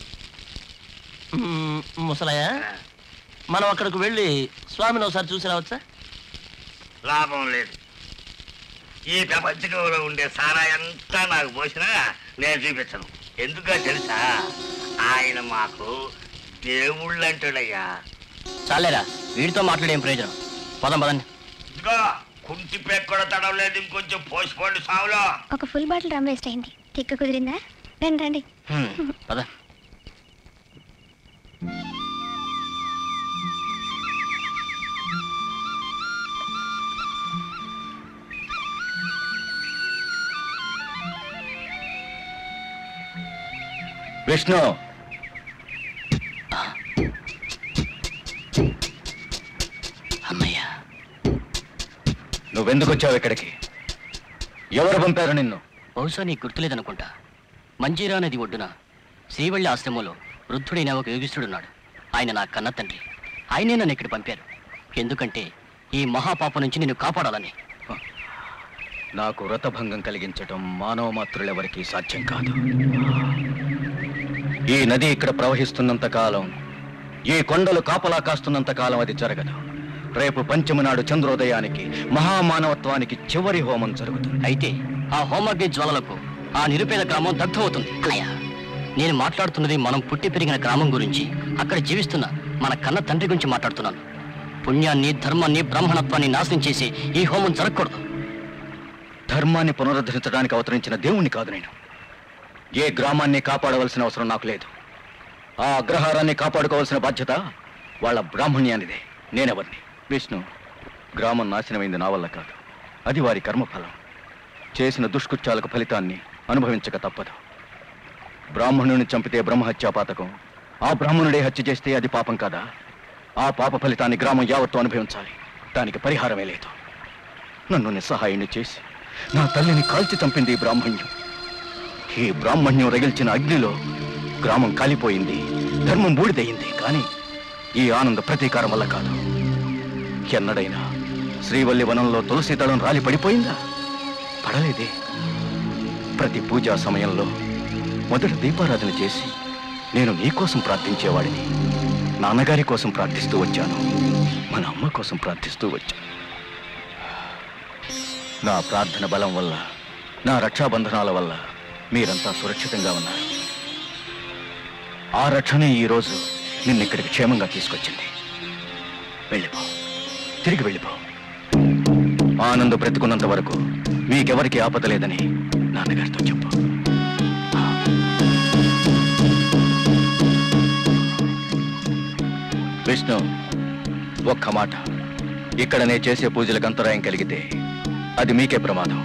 S8: మ్మ్, ముసలయ్య మనం అక్కడికి వెళ్ళి స్వామిని ఒకసారి చూసి రావచ్చా
S17: లాభం లేదు ఈ ప్రపంచకంలో ఉండే సారా అంతా నాకు పోసినా నేను చూపించను ఎందుకో తెలుసా ఆయన మాకు దేవుళ్ళు అంటాడయ్యా
S11: చాలేరా వీడితో మాట్లాడేం ప్రయోజనం పదం పదండి
S17: ఇదిగో కుంటి పెక్ కూడా తడవలేదు ఇంకొంచెం పోసిపోండి సాములో
S4: ఒక ఫుల్ బాటిల్ రమ్ వేస్ట్ అయింది తిక్క కుదిరిందా రండి రండి
S11: హ్మ్, పద
S3: విష్ణు
S11: అన్నయ్య
S3: నువ్వెందుకు వచ్చావు ఇక్కడికి ఎవరు పంపారు నిన్ను
S11: బహుశా నీకు గుర్తులేదనుకుంటా మంజీరా నది ఒడ్డున శ్రీవల్లి ఆశ్రమంలో వృద్ధుడైన ఒక యోగిస్తుడున్నాడు ఆయన నా కన్న తండ్రి ఆయనే నన్ను ఇక్కడ పంపారు ఎందుకంటే ఈ మహాపాప నుంచి నిన్ను కాపాడాలని
S3: నాకు వ్రతభంగం కలిగించటం మానవ మాతృలెవరికీ సాధ్యం కాదు ఈ నది ఇక్కడ ప్రవహిస్తున్నంత కాలం ఈ కొండలు కాపలా కాస్తున్నంత కాలం అది జరగదు రేపు పంచమి నాడు చంద్రోదయానికి మహామానవత్వానికి చివరి హోమం జరుగుతుంది
S11: అయితే ఆ హోమాగ్ని జ్వాలలకు ఆ నిరుపేద గ్రామం దగ్ధమవుతుంది అన్నయ్య నేను మాట్లాడుతున్నది మనం పుట్టి పెరిగిన గ్రామం గురించి అక్కడ జీవిస్తున్న మన కన్న తండ్రి గురించి మాట్లాడుతున్నాను పుణ్యాన్ని ధర్మాన్ని బ్రాహ్మణత్వాన్ని నాశనం చేసి ఈ హోమం జరగకూడదు
S3: ధర్మాన్ని పునరుద్ధరించడానికి అవతరించిన దేవుణ్ణి కాదు నేను ఏ గ్రామాన్ని కాపాడవలసిన అవసరం నాకు లేదు ఆ అగ్రహారాన్ని కాపాడుకోవాల్సిన బాధ్యత వాళ్ళ బ్రాహ్మణ్యానిదే నేనెవరిని విష్ణు గ్రామం నాశనమైంది నా వల్ల కాదు అది వారి కర్మఫలం చేసిన దుష్కృత్యాలకు ఫలితాన్ని అనుభవించక తప్పదు బ్రాహ్మణుని చంపితే బ్రహ్మహత్యా పాతకం ఆ బ్రాహ్మణుడే హత్య చేస్తే అది పాపం కాదా ఆ పాప ఫలితాన్ని గ్రామం యావత్తు అనుభవించాలి దానికి పరిహారమే లేదు నన్ను నిస్సహాయుని చేసి నా తల్లిని కాల్చి చంపింది ఈ బ్రాహ్మణ్యం ఈ బ్రాహ్మణ్యం రగిల్చిన అగ్నిలో గ్రామం కాలిపోయింది ధర్మం బూడిదయింది కానీ ఈ ఆనంద ప్రతీకారం వల్ల కాదు ఎన్నడైనా శ్రీవల్లి వనంలో తులసి దళం రాలి పడిపోయిందా పడలేదే ప్రతి పూజా సమయంలో మొదట దీపారాధన చేసి నేను నీ కోసం ప్రార్థించేవాడిని నాన్నగారి కోసం ప్రార్థిస్తూ వచ్చాను మన అమ్మ కోసం ప్రార్థిస్తూ వచ్చాను నా ప్రార్థన బలం వల్ల నా రక్షాబంధనాల వల్ల మీరంతా సురక్షితంగా ఉన్నారు ఆ రక్షణే ఈరోజు నిన్ను ఇక్కడికి క్షేమంగా తీసుకొచ్చింది వెళ్ళిపో తిరిగి వెళ్ళిపో ఆనంద్ బ్రతుకున్నంత వరకు మీకెవరికి ఆపద లేదని నాన్నగారితో చెప్పు విష్ణు ఒక్క మాట ఇక్కడ నేను చేసే పూజలకు అంతరాయం కలిగితే అది మీకే ప్రమాదం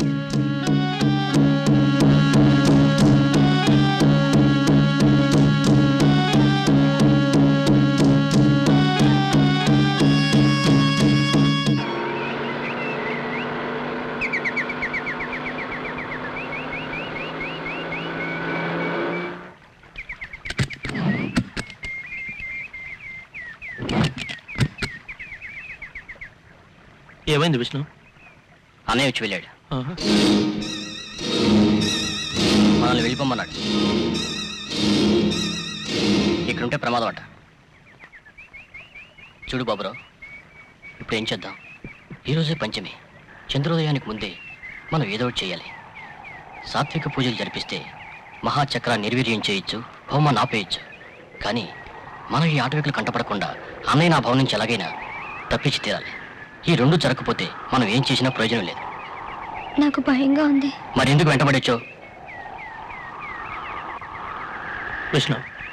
S8: ఏమైంది విష్ణు
S11: అన్నయ్య వచ్చి వెళ్ళాడు మనల్ని వెళ్ళిపోమన్నాడు ఇక్కడుంటే ప్రమాదం అట చూడు బాబురావు ఇప్పుడు ఏం చేద్దాం ఈరోజే పంచమి చంద్రోదయానికి ముందే మనం ఏదో ఒకటి చేయాలి సాత్విక పూజలు జరిపిస్తే మహాచక్ర నిర్వీర్యం చేయొచ్చు హోమాన్ని ఆపేయచ్చు కానీ మనం ఈ ఆటవికులు కంటపడకుండా అన్నయ్య నా భవనం నుంచి ఎలాగైనా తప్పించి తీరాలి ఈ రెండు జరగకపోతే మనం ఏం చేసినా ప్రయోజనం లేదు
S4: నాకు భయంగా ఉంది
S11: మరి ఎందుకు వెంటబడొచ్చు
S8: విష్ణు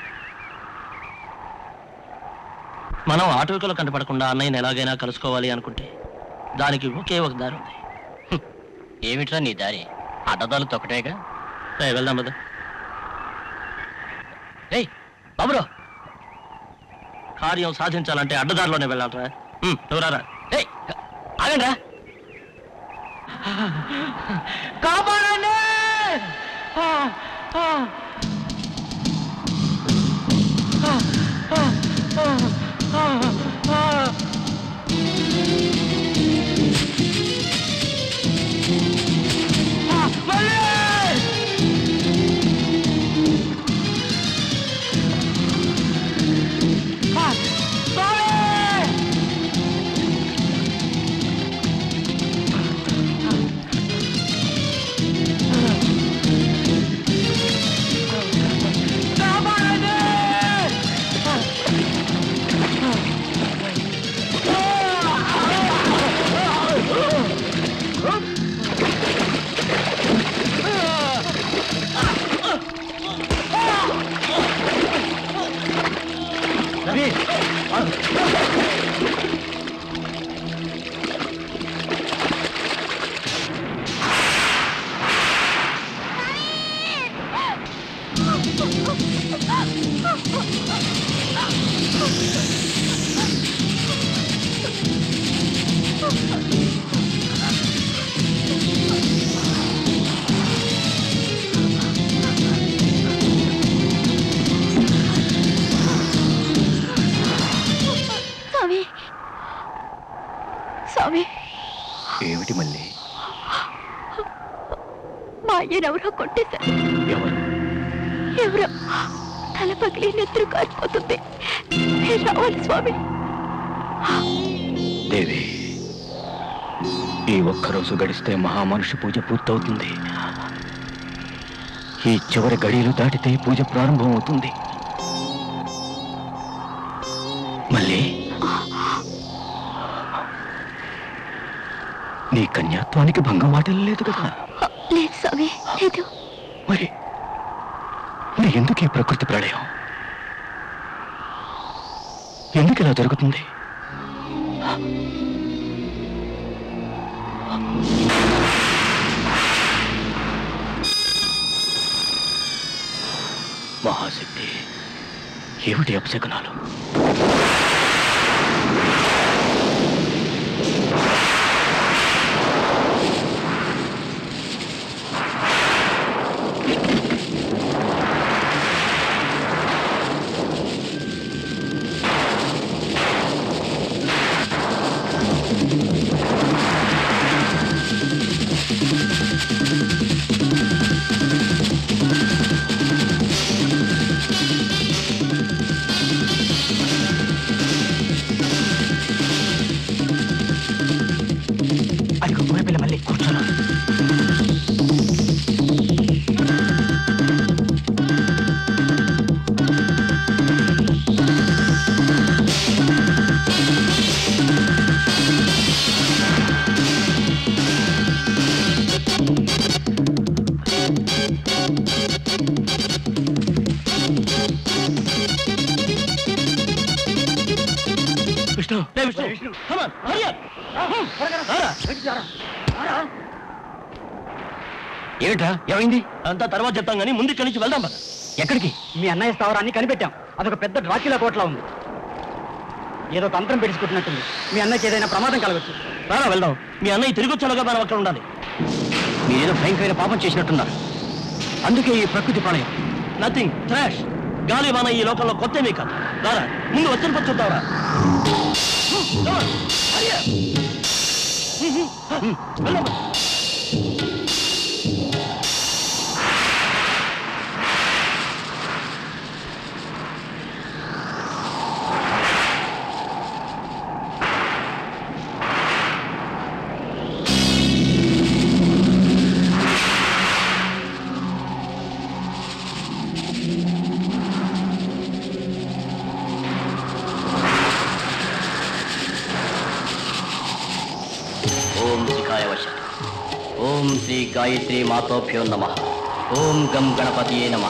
S8: మనం ఆటవికులు కంటపడకుండా అన్నయ్యని ఎలాగైనా కలుసుకోవాలి అనుకుంటే దానికి ఒకే ఒక దారి ఉంది
S11: ఏమిట్రా నీ దారి అడ్డదాలు తొక్కటేగా
S8: రేయ్, వెళ్దాం పద
S11: ఏయ్ బాబురో
S8: కార్యం సాధించాలంటే అడ్డదారిలోనే వెళ్ళాలరా నువ్వు రారా ఏయ్ ఆగండి రా
S1: కాపాడండి ఆ, ఆ. ఆ, ఆ, ఆ, ఆ, ఆ. ఆ, మళ్ళీ! ఆ, స్వామి!
S4: స్వామి స్వామి
S10: ఏమిటి మళ్ళీ
S4: మా అయ్యనెవరో కొట్టేశారు
S10: ఎవరు
S4: ఎవరో తల పగిలి నెత్తురు కారిపోతుంది మీరు రావాలి స్వామి
S10: దేవి ఈ ఒక్కరోజు గడిస్తే మహామనుషు పూజ పూర్తవుతుంది ఈ చివరి గడియలు దాటితే పూజ ప్రారంభం అవుతుంది మళ్ళీ నీ కన్యాత్వానికి భంగం వాటం లేదు కదా
S4: లేదు స్వామి లేదు
S10: మరి మరి ఎందుకు ఈ ప్రకృతి ప్రళయం ఎందుకు ఇలా జరుగుతుంది మహాశక్తి ఏమిటి అపశకనాలు అదిగో గోపిల్ల మళ్ళీ కూర్చోను
S8: విష్ణు లే Vishnu Vishnu come on, hurry up. రారా.
S10: ఏమిట్రా ఏమైంది
S8: అంతా తర్వాత చెప్తాం కానీ ముందు ఇక్కడి నుంచి వెళ్దాం పద.
S10: ఎక్కడికి
S15: మీ అన్నయ్య స్థావరాన్ని కనిపెట్టాం అదొక పెద్ద డ్రాకిలా కోట్లా ఉంది ఏదో తంత్రం పెట్టుకుంటున్నట్టుంది మీ అన్నయ్యకి ఏదైనా ప్రమాదం కలగచ్చు
S8: రారా వెళ్దాం మీ అన్నయ్య తిరిగి వచ్చేలాగా మనం అక్కడ ఉండాలి
S10: మీరేదో భయంకరమైన పాపం చేసినట్టున్నారు అందుకే ఈ ప్రకృతి ప్రళయం
S8: నథింగ్ ట్రాష్ గాలి మన ఈ లోకంలో కొత్త మీ కాదు రారా ముందు వచ్చిన పని చూద్దాంరా Come on, hurry up. వెళ్దాం పద.
S11: ఓం శిఖాయ వశ ఓం శ్రీ గాయత్రి మాతోభ్యో నమ ఓం గం గణపతియే నమ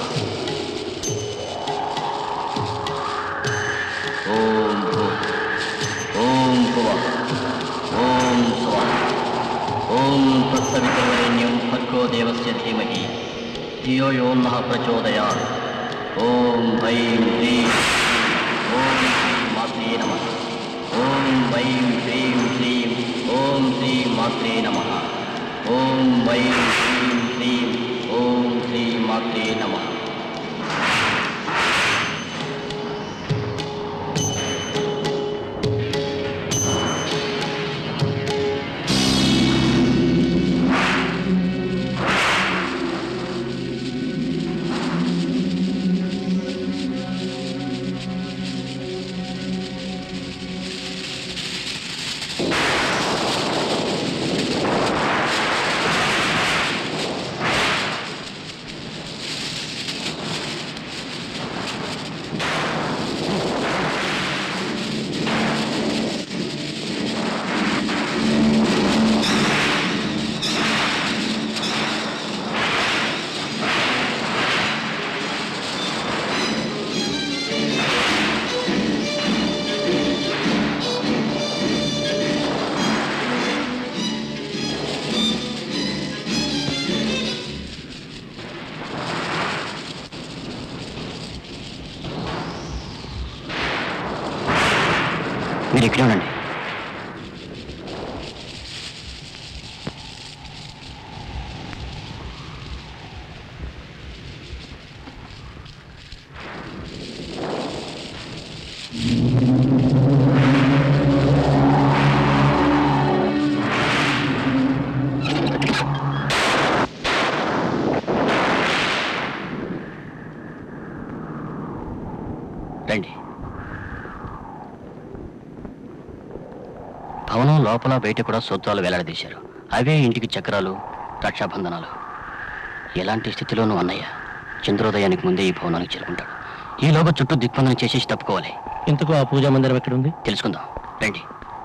S11: ఓం భూ ఓం భువ ఓం స్వ ఓం తత్సవితుర్వరేణ్యం భర్గో దేవస్య ధీమహి ధియో యో నః ప్రచోదయాత్ ఓం ఐం హ్రీం ఓం శ్రీ మాత్రే నమ ఓం ఓం వైం హ్రీం శ్రీం ఓం శ్రీ మాత్రే నమ ఓం వైం హ్రీం శ్రీం ఓం శ్రీ మాత్రే నమ మీరు ఇక్కడే ఉండండి రండి భవనం లోపల బయట కూడా సూత్రాలు వేలాడదీశారు అవే ఇంటికి చక్రాలు రక్షాబంధనాలు ఎలాంటి స్థితిలోనూ అన్నయ్య చంద్రోదయానికి ముందే ఈ భవనానికి చేరుకుంటాడు ఈలోగా చుట్టూ దిగ్బంధన చేసేసి తప్పుకోవాలి
S8: ఇంతకు ఆ పూజా మందిరం ఎక్కడుంది
S11: తెలుసుకుందాం రండి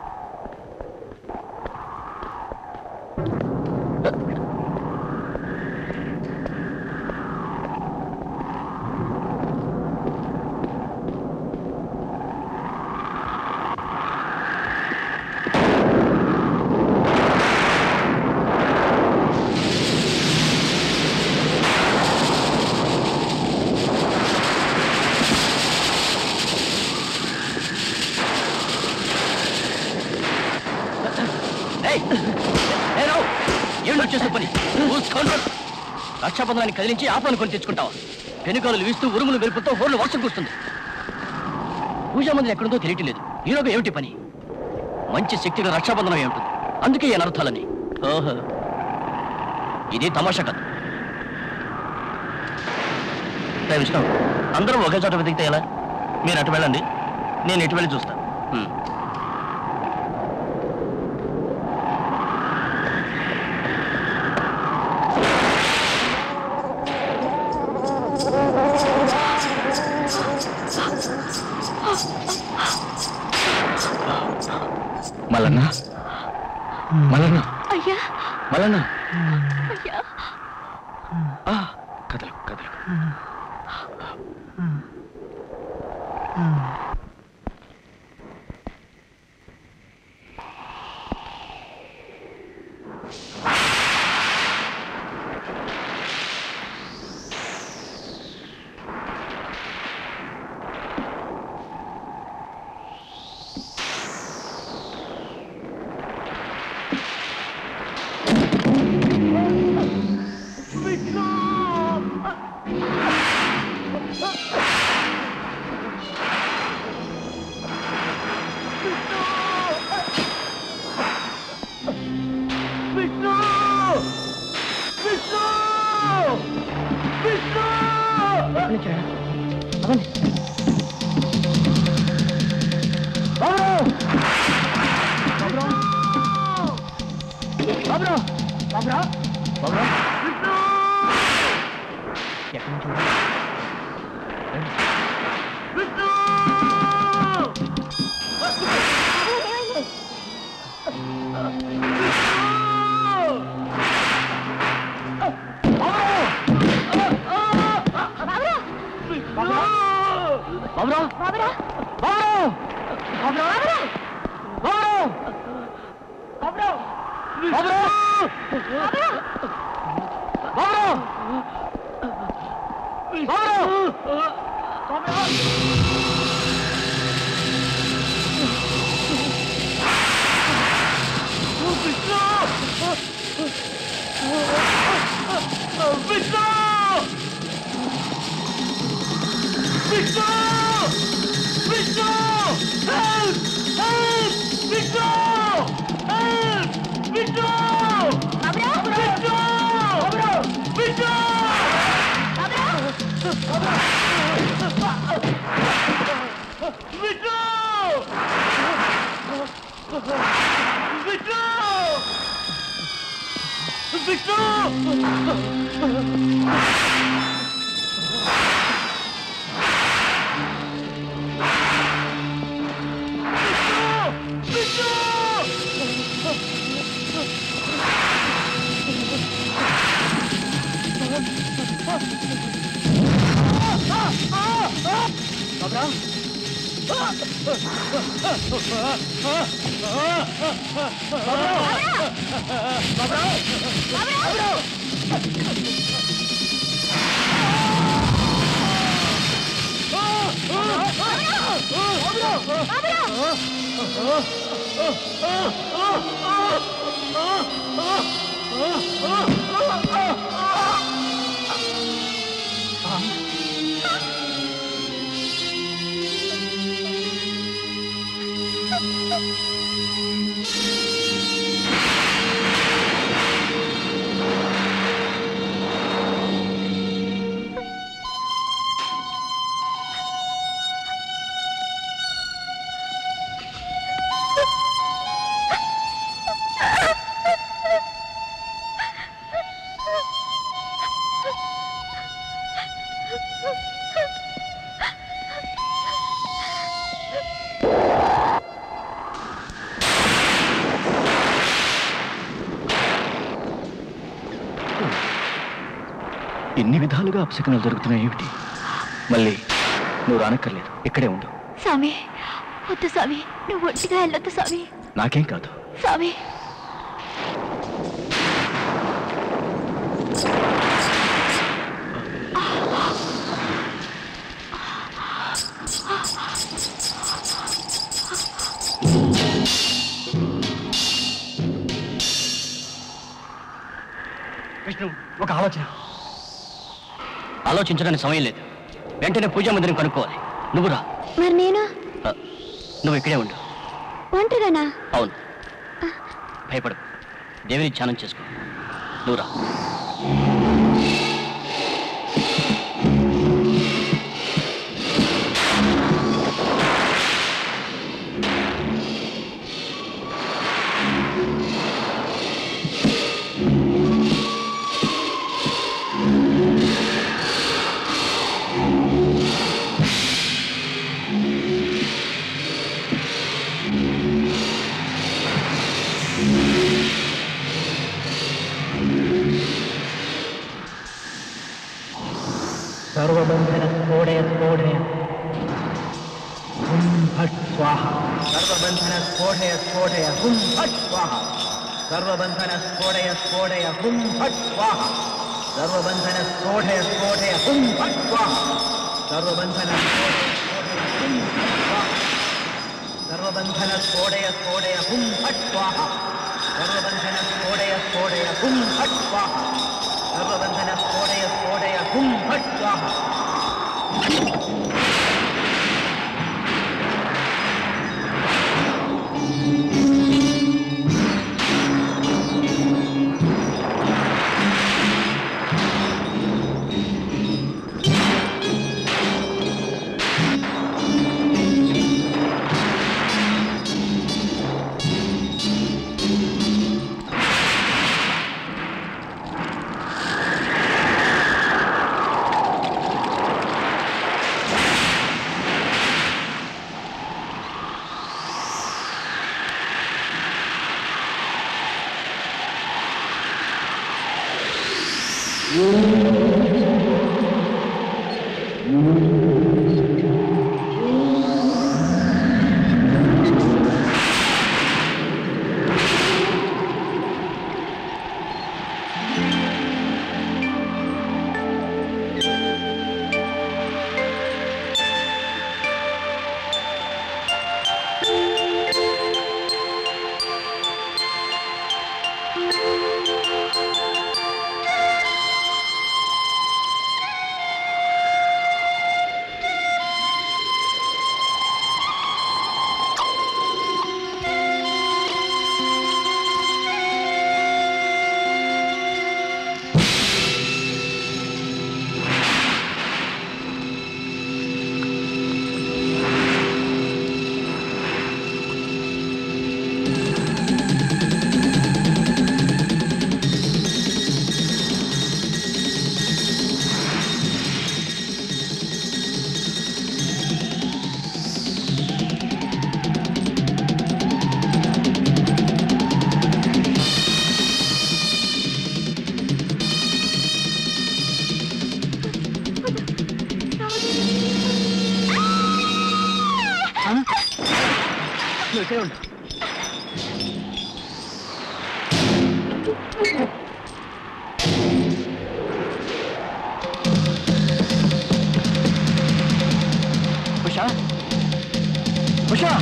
S11: ఏయ్! ఏ రావు! ఏమిటి నువ్వు చేసే పని మూసుకోండ్రు. రక్షాబంధనాన్ని కదిలించి ఆపలను కొని తెచ్చుకుంటావా పెనుకాలు వీస్తూ ఉరుములు మెరుపుతో హోర్లు వర్షం కురుస్తుంది పూజా మందిరం ఎక్కడుందో తెలియట్లేదు ఈలోగా ఏమిటి పని మంచి శక్తిగా రక్షాబంధనం ఏమిటి అందుకే ఈ అనర్థాలని ఓహో ఇది తమాషా కథ
S8: రే విష్ణు అందరూ ఒకే చోట వెతికితే ఎలా మీరు అటు వెళ్ళండి నేను ఇటు వెళ్ళి చూస్తాను
S11: మల్లన్న మల్లన్న
S5: అయ్యా
S11: మల్లన్న
S5: అయ్యా
S11: ఆ, కదలు కదలు
S1: విష్ణు విష్ణు విష్ణు బాబురా బాబురా బాబురా విష్ణు ఎక్కడి నుంచి విష్ణు బాబురా బాబురా బాబురా బాబురా బాబురా బాబురా బాబురా బాబురా Vishnu Vishnu Vishnu help help Vishnu help Vishnu Vishnu Vishnu Vishnu Vishnu Vishnu
S8: ఎన్ని విధాలుగా అపశకనాలు జరుగుతున్నాయి ఏమిటి మళ్ళీ నువ్వు రానక్కర్లేదు ఇక్కడే ఉండు
S4: స్వామి వద్దు స్వామి నువ్వు ఒంటిగా వెళ్ళొద్దు స్వామి
S8: నాకేం కాదు
S4: స్వామి
S8: విష్ణు ఒక ఆలోచన
S11: ఆలోచించడానికి సమయం లేదు వెంటనే పూజా మందిరం కనుక్కోవాలి నువ్వు రా
S4: మరి నేను
S11: ఆ, నువ్వు ఇక్కడే ఉండు
S4: ఒంటరిగానా
S11: అవును భయపడు దేవిని ధ్యానం చేసుకో నువ్వు రా
S1: सर्वबंधन स्फोड़य स्फोड़य हुम फट स्वाहा सर्वबंधन स्फोड़य स्फोड़य हुम फट स्वाहा सर्वबंधन स्फोड़य स्फोड़य हुम फट स्वाहा सर्वबंधन स्फोड़य स्फोड़य हुम फट स्वाहा सर्वबंधन सर्वबंधन स्फोड़य स्फोड़य हुम फट स्वाहा सर्वबंधन स्फोड़य स्फोड़य हुम फट स्वाहा सर्वबंधन स्फोड़य स्फोड़य हुम फट स्वाहा
S8: నువ్వు ఇక్కడే ఉండు ఉషా ఉషా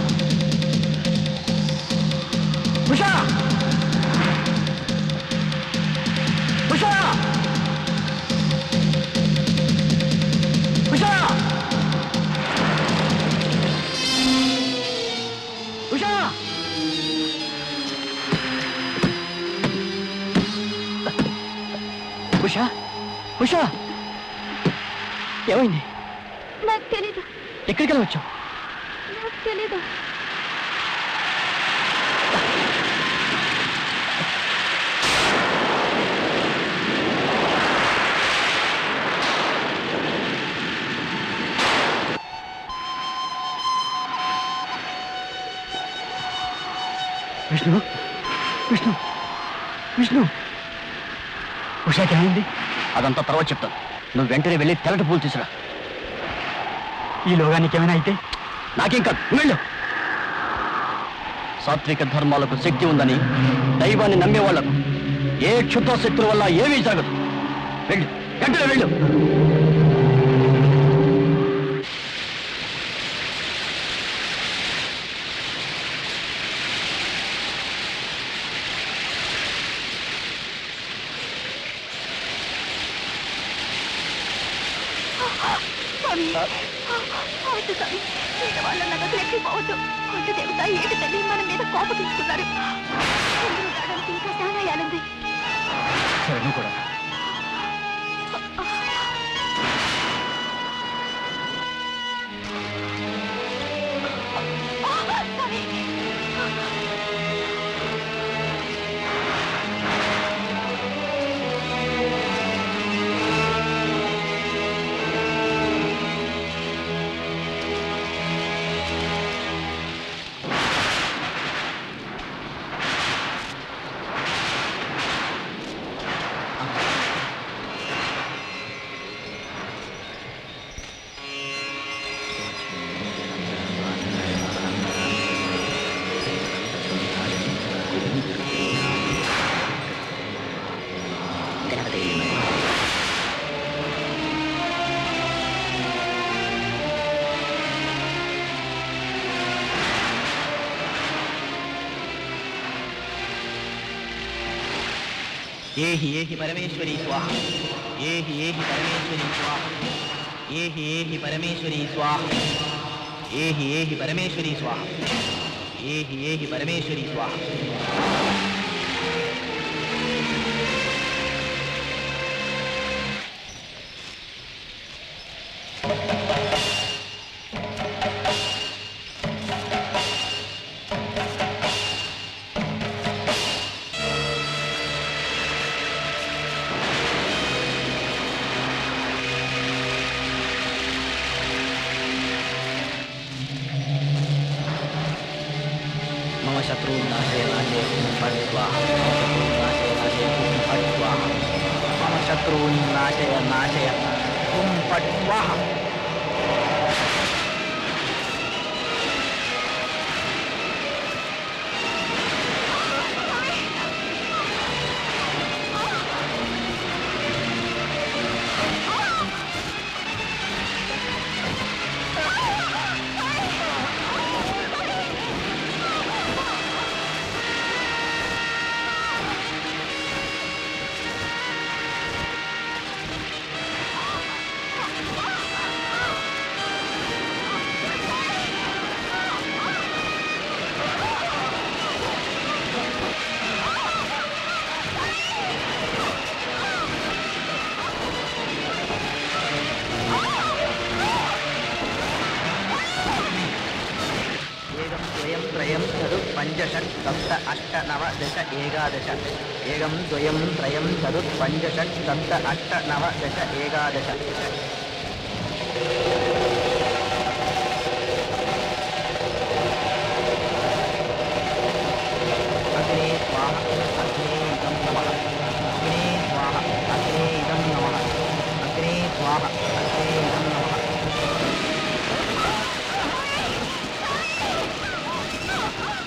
S8: ఉషా ఉషా ఉషా ఉషా ఉషా ఉషా ఏమైంది
S4: నాకు తెలీదు
S8: ఎక్కడికి వెళ్ళవచ్చావు
S4: నాకు తెలీదు
S8: విష్ణు విష్ణు విష్ణు ఉషాకి ఏమైంది అదంతా తర్వాత చెప్తాను నువ్వు వెంటనే వెళ్ళి తెల్లటి పూలు తీసురా ఈలోగా నీకేమైనా అయితే నాకేం కాదు నువ్వు వెళ్ళు సాత్విక ధర్మాలకు శక్తి ఉందని దైవాన్ని నమ్మే వాళ్లకు ఏ క్షుద్ర శక్తుల వల్ల ఏమీ జరగదు వెళ్ళు వెంటనే వెళ్ళు
S4: స్వామి వద్దు స్వామి నేను వాళ్ళ వదిలేసి పోవద్దు కొండ దేవత ఏడు తల్లి మన మీద కోపగించుకున్నారు చంద్రుడు రావడానికి ఇంకా సానాయాలుంది
S8: సరే నువ్వు కూడా
S1: ఏహి ఏహి పరమేశ్వరి స్వాహ ఏహి ఏహి పరమేశ్వరి స్వాహ ఏహి ఏహి పరమేశ్వరి స్వాహ ఏహి ఏహి పరమేశ్వరి స్వాహ ఏహి ఏహి పరమేశ్వరి స్వాహ మమ శత్రు నాశే నాశే ఫట్ స్వాహ నాశే నాశే హుం ఫట్ స్వాహ మమ శత్రువుని నాశయ నాశయ హుం ఫట్ స్వాహ ఏకం ద్వయం త్రయం చతు పంచ షట్ సప్త అష్ట నవ దశ ఏకాదశ ఏకం ద్వయం త్రయం చతు పంచ షట్ సప్త అష్ట నవ దశ ఏకాదశ అగ్నే స్వాహ అగ్నే ఇదం నమః అగ్నే స్వాహ అగ్నే ఇదం నమః అగ్నే స్వాహ అగ్నే ఇదం నమః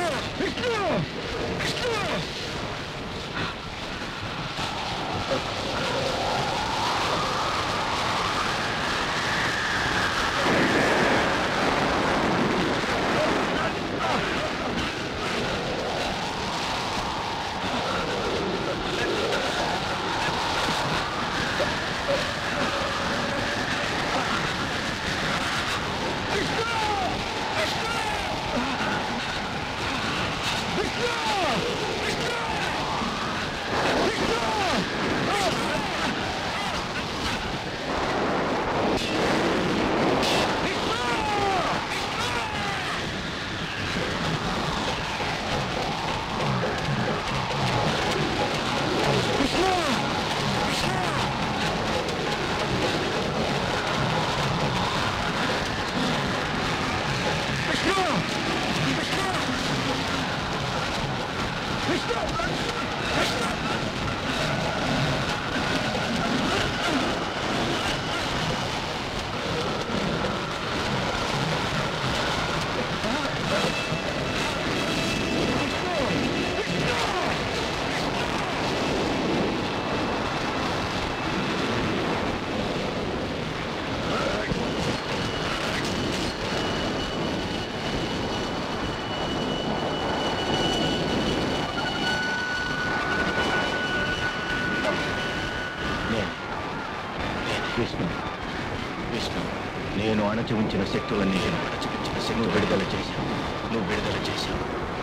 S16: నేను నేను విష్ణు విష్ణు నేను అణచి ఉంచిన శక్తులన్నింటిని అణచి ఉంచిన శక్తి నువ్వు విడుదల చేశావు నువ్వు విడుదల చేశావు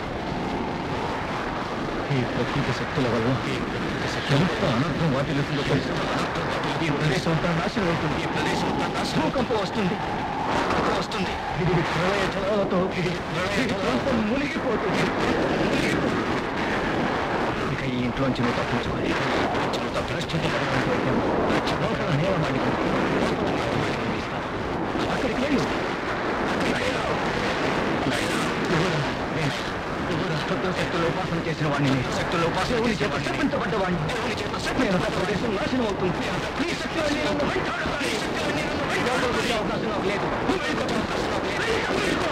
S16: ఈ ప్రకృతి శక్తుల వల్ల ఈ ప్రకృతి శక్తి ఎంత అనర్థం వాటిల్లుతుందో తెలుసు ఈ ప్రదేశం అంతా నాశనం అవుతుంది ఈ ప్రదేశం అంతా నాశనం భూకంపం వస్తుంది భూకంపం వస్తుంది ఇది ప్రళయ జలాలతో ఇది ప్రళయ జలాలతో మునిగిపోతుంది మునిగిపోతుంది. ఇక ఈ ఇంట్లోంచి నువ్వు తప్పించుకొని ఇంట్లోంచి నువ్వు తప్పించుకుంటే లోపల నేలమాడి అక్కడికి వెళ్ళు శక్తులు శక్తులు ఉపాసన చేసిన వాడిని నేను. శక్తులు ఉపాసన దేవుని చేత శపించబడ్డ వాడిని దేవుని చేత నేను నా ప్రదేశం నాశనం అవుతుంది నీ శక్తులన్నీ నన్ను వెంటాడుతాయి. నీ శక్తులన్నీ నన్ను వెంటాడుతాయి. లోపలికి వచ్చే అవకాశం నాకు లేదు నువ్వు వెళ్ళిపో. అవకాశం నాకు లేదు.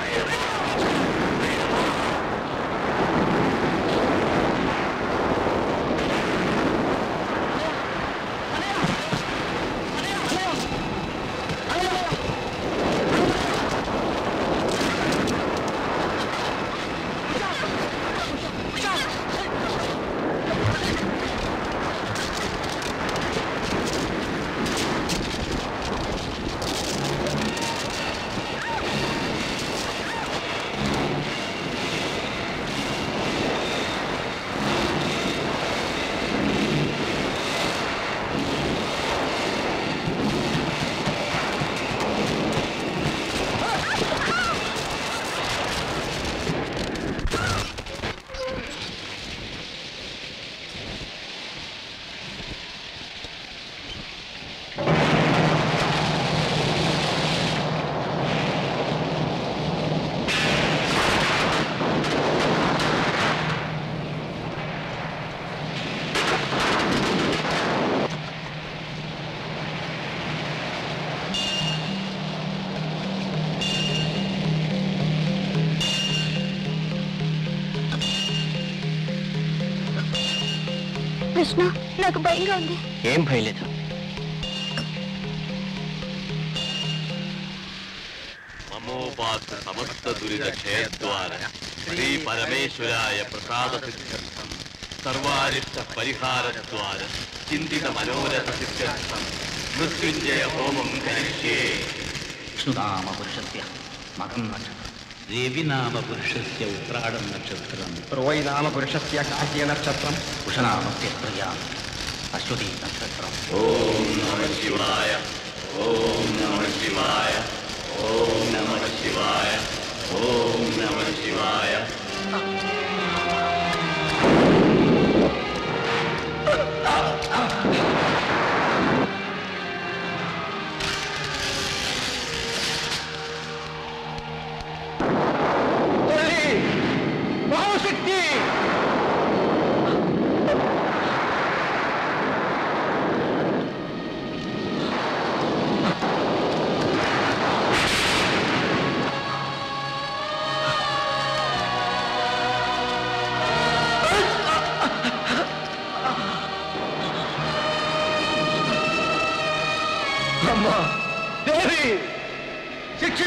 S4: కృష్ణ నాకు భయంగా ఉంది
S11: ఏం భయం లేదు
S18: మమోపాత్ర సమస్త దురిత క్షయద్వార శ్రీ పరమేశ్వరాయ ప్రసాద సిద్ధ్యర్థం సర్వారిష్ట పరిహార ద్వార చింతిత మనోరథ సిద్ధ్యర్థం మృత్యుంజయ హోమం కరిష్యే
S11: విష్ణునామ పురుషస్య మగం నక్షత్రం
S6: దేవి నామ పురుషస్య ఉత్రాడం నక్షత్రం
S11: రోయ్ నామ పురుషస్య కాశ్య నక్షత్రం ఉషనామస్య ప్రియా అశ్వతి నక్షత్రం
S18: ఓం నమ శివాయ ఓం నమ శివాయ ఓం నమ శివాయ ఓం నమ శివాయ
S16: మహాశక్తి
S18: ఓం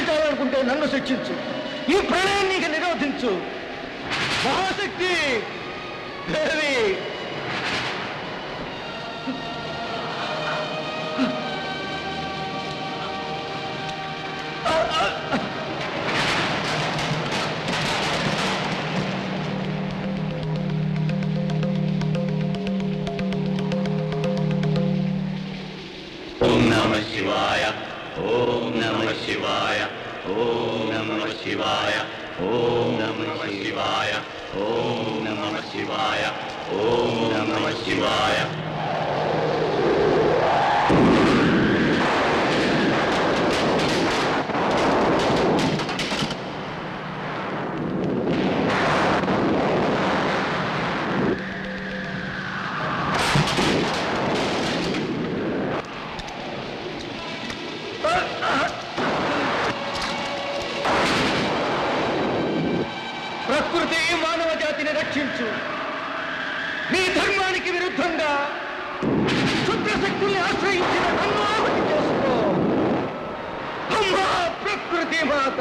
S16: శిక్షించాలనుకుంటే నన్ను శిక్షించు ఈ ప్రళయం నీకు నిరోధించు మహాశక్తి దేవి
S18: ఓం నమ శివాయ ఓం నమ శివాయ ఓం నమ శివాయ ఓం నమ శివాయ ఓం నమ శివాయ ఓం నమ శివాయ
S16: ప్రకృతి మానవ జాతిని రక్షించు నీ ధర్మానికి విరుద్ధంగా క్షుద్ర శక్తుల్ని ఆశ్రయించిన నన్ను ఆహుతి చేసుకో అమ్మా ప్రకృతి మాత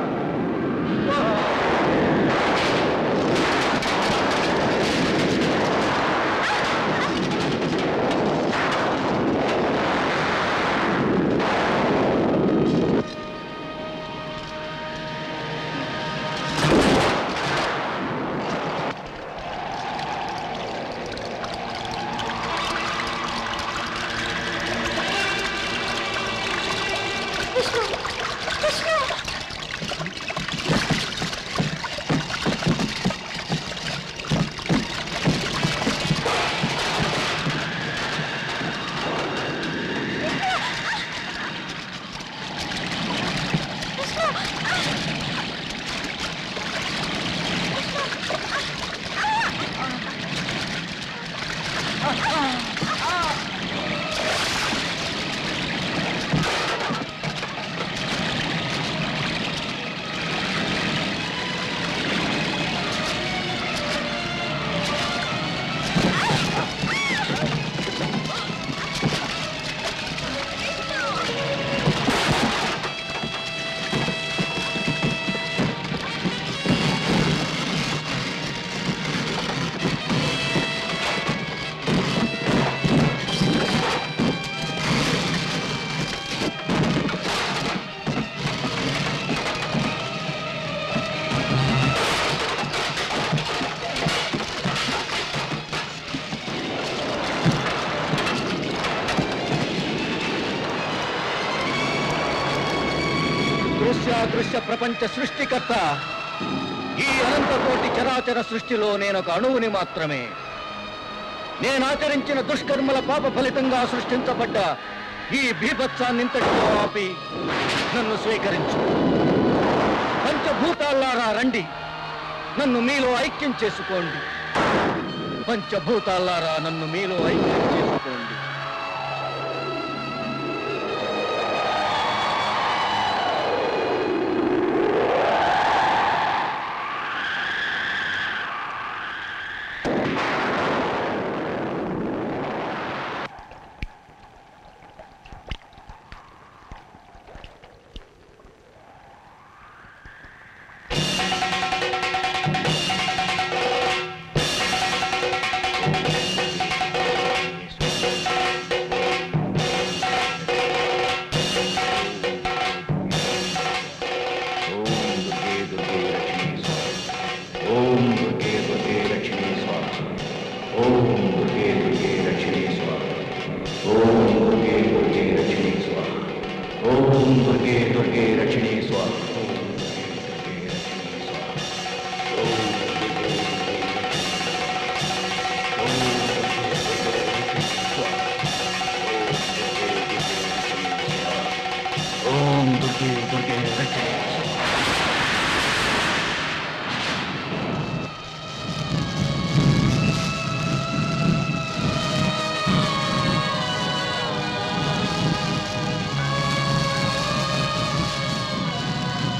S16: దృశ్యాదృశ్య ప్రపంచ సృష్టికర్త ఈ అనంతకోటి చరాచర సృష్టిలో నేనొక అణువుని మాత్రమే నేను ఆచరించిన దుష్కర్మల పాప ఫలితంగా సృష్టించబడ్డ ఈ బీభత్సాన్నింతటితో ఆపి నన్ను స్వీకరించు పంచభూతాల్లారా రండి నన్ను మీలో ఐక్యం చేసుకోండి పంచభూతాల్లారా నన్ను మీలో ఐక్యం చేసుకోండి
S18: ఓం దుర్గే దుర్గే లక్ష్మీ స్వాహ ఓం దుర్గే దుర్గే లక్ష్మీ స్వాహ ఓం దుర్గే దుర్గే లక్ష్మీ స్వాహ ఓం దుర్గే దుర్గే లక్ష్మీ స్వాహ ఓం దుర్గే దుర్గే లక్ష్మీ
S16: ఆ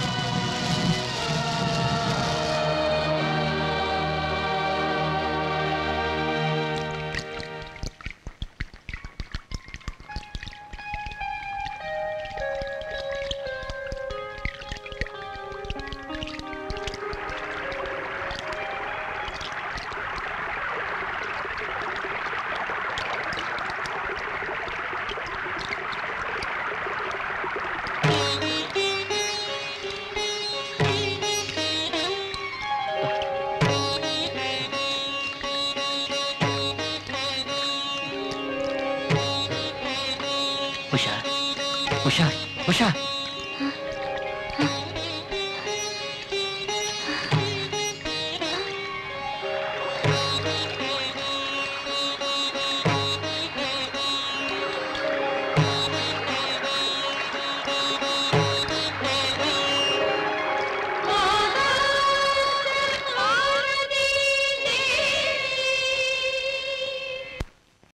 S11: ఉషా ఉషా ఉషా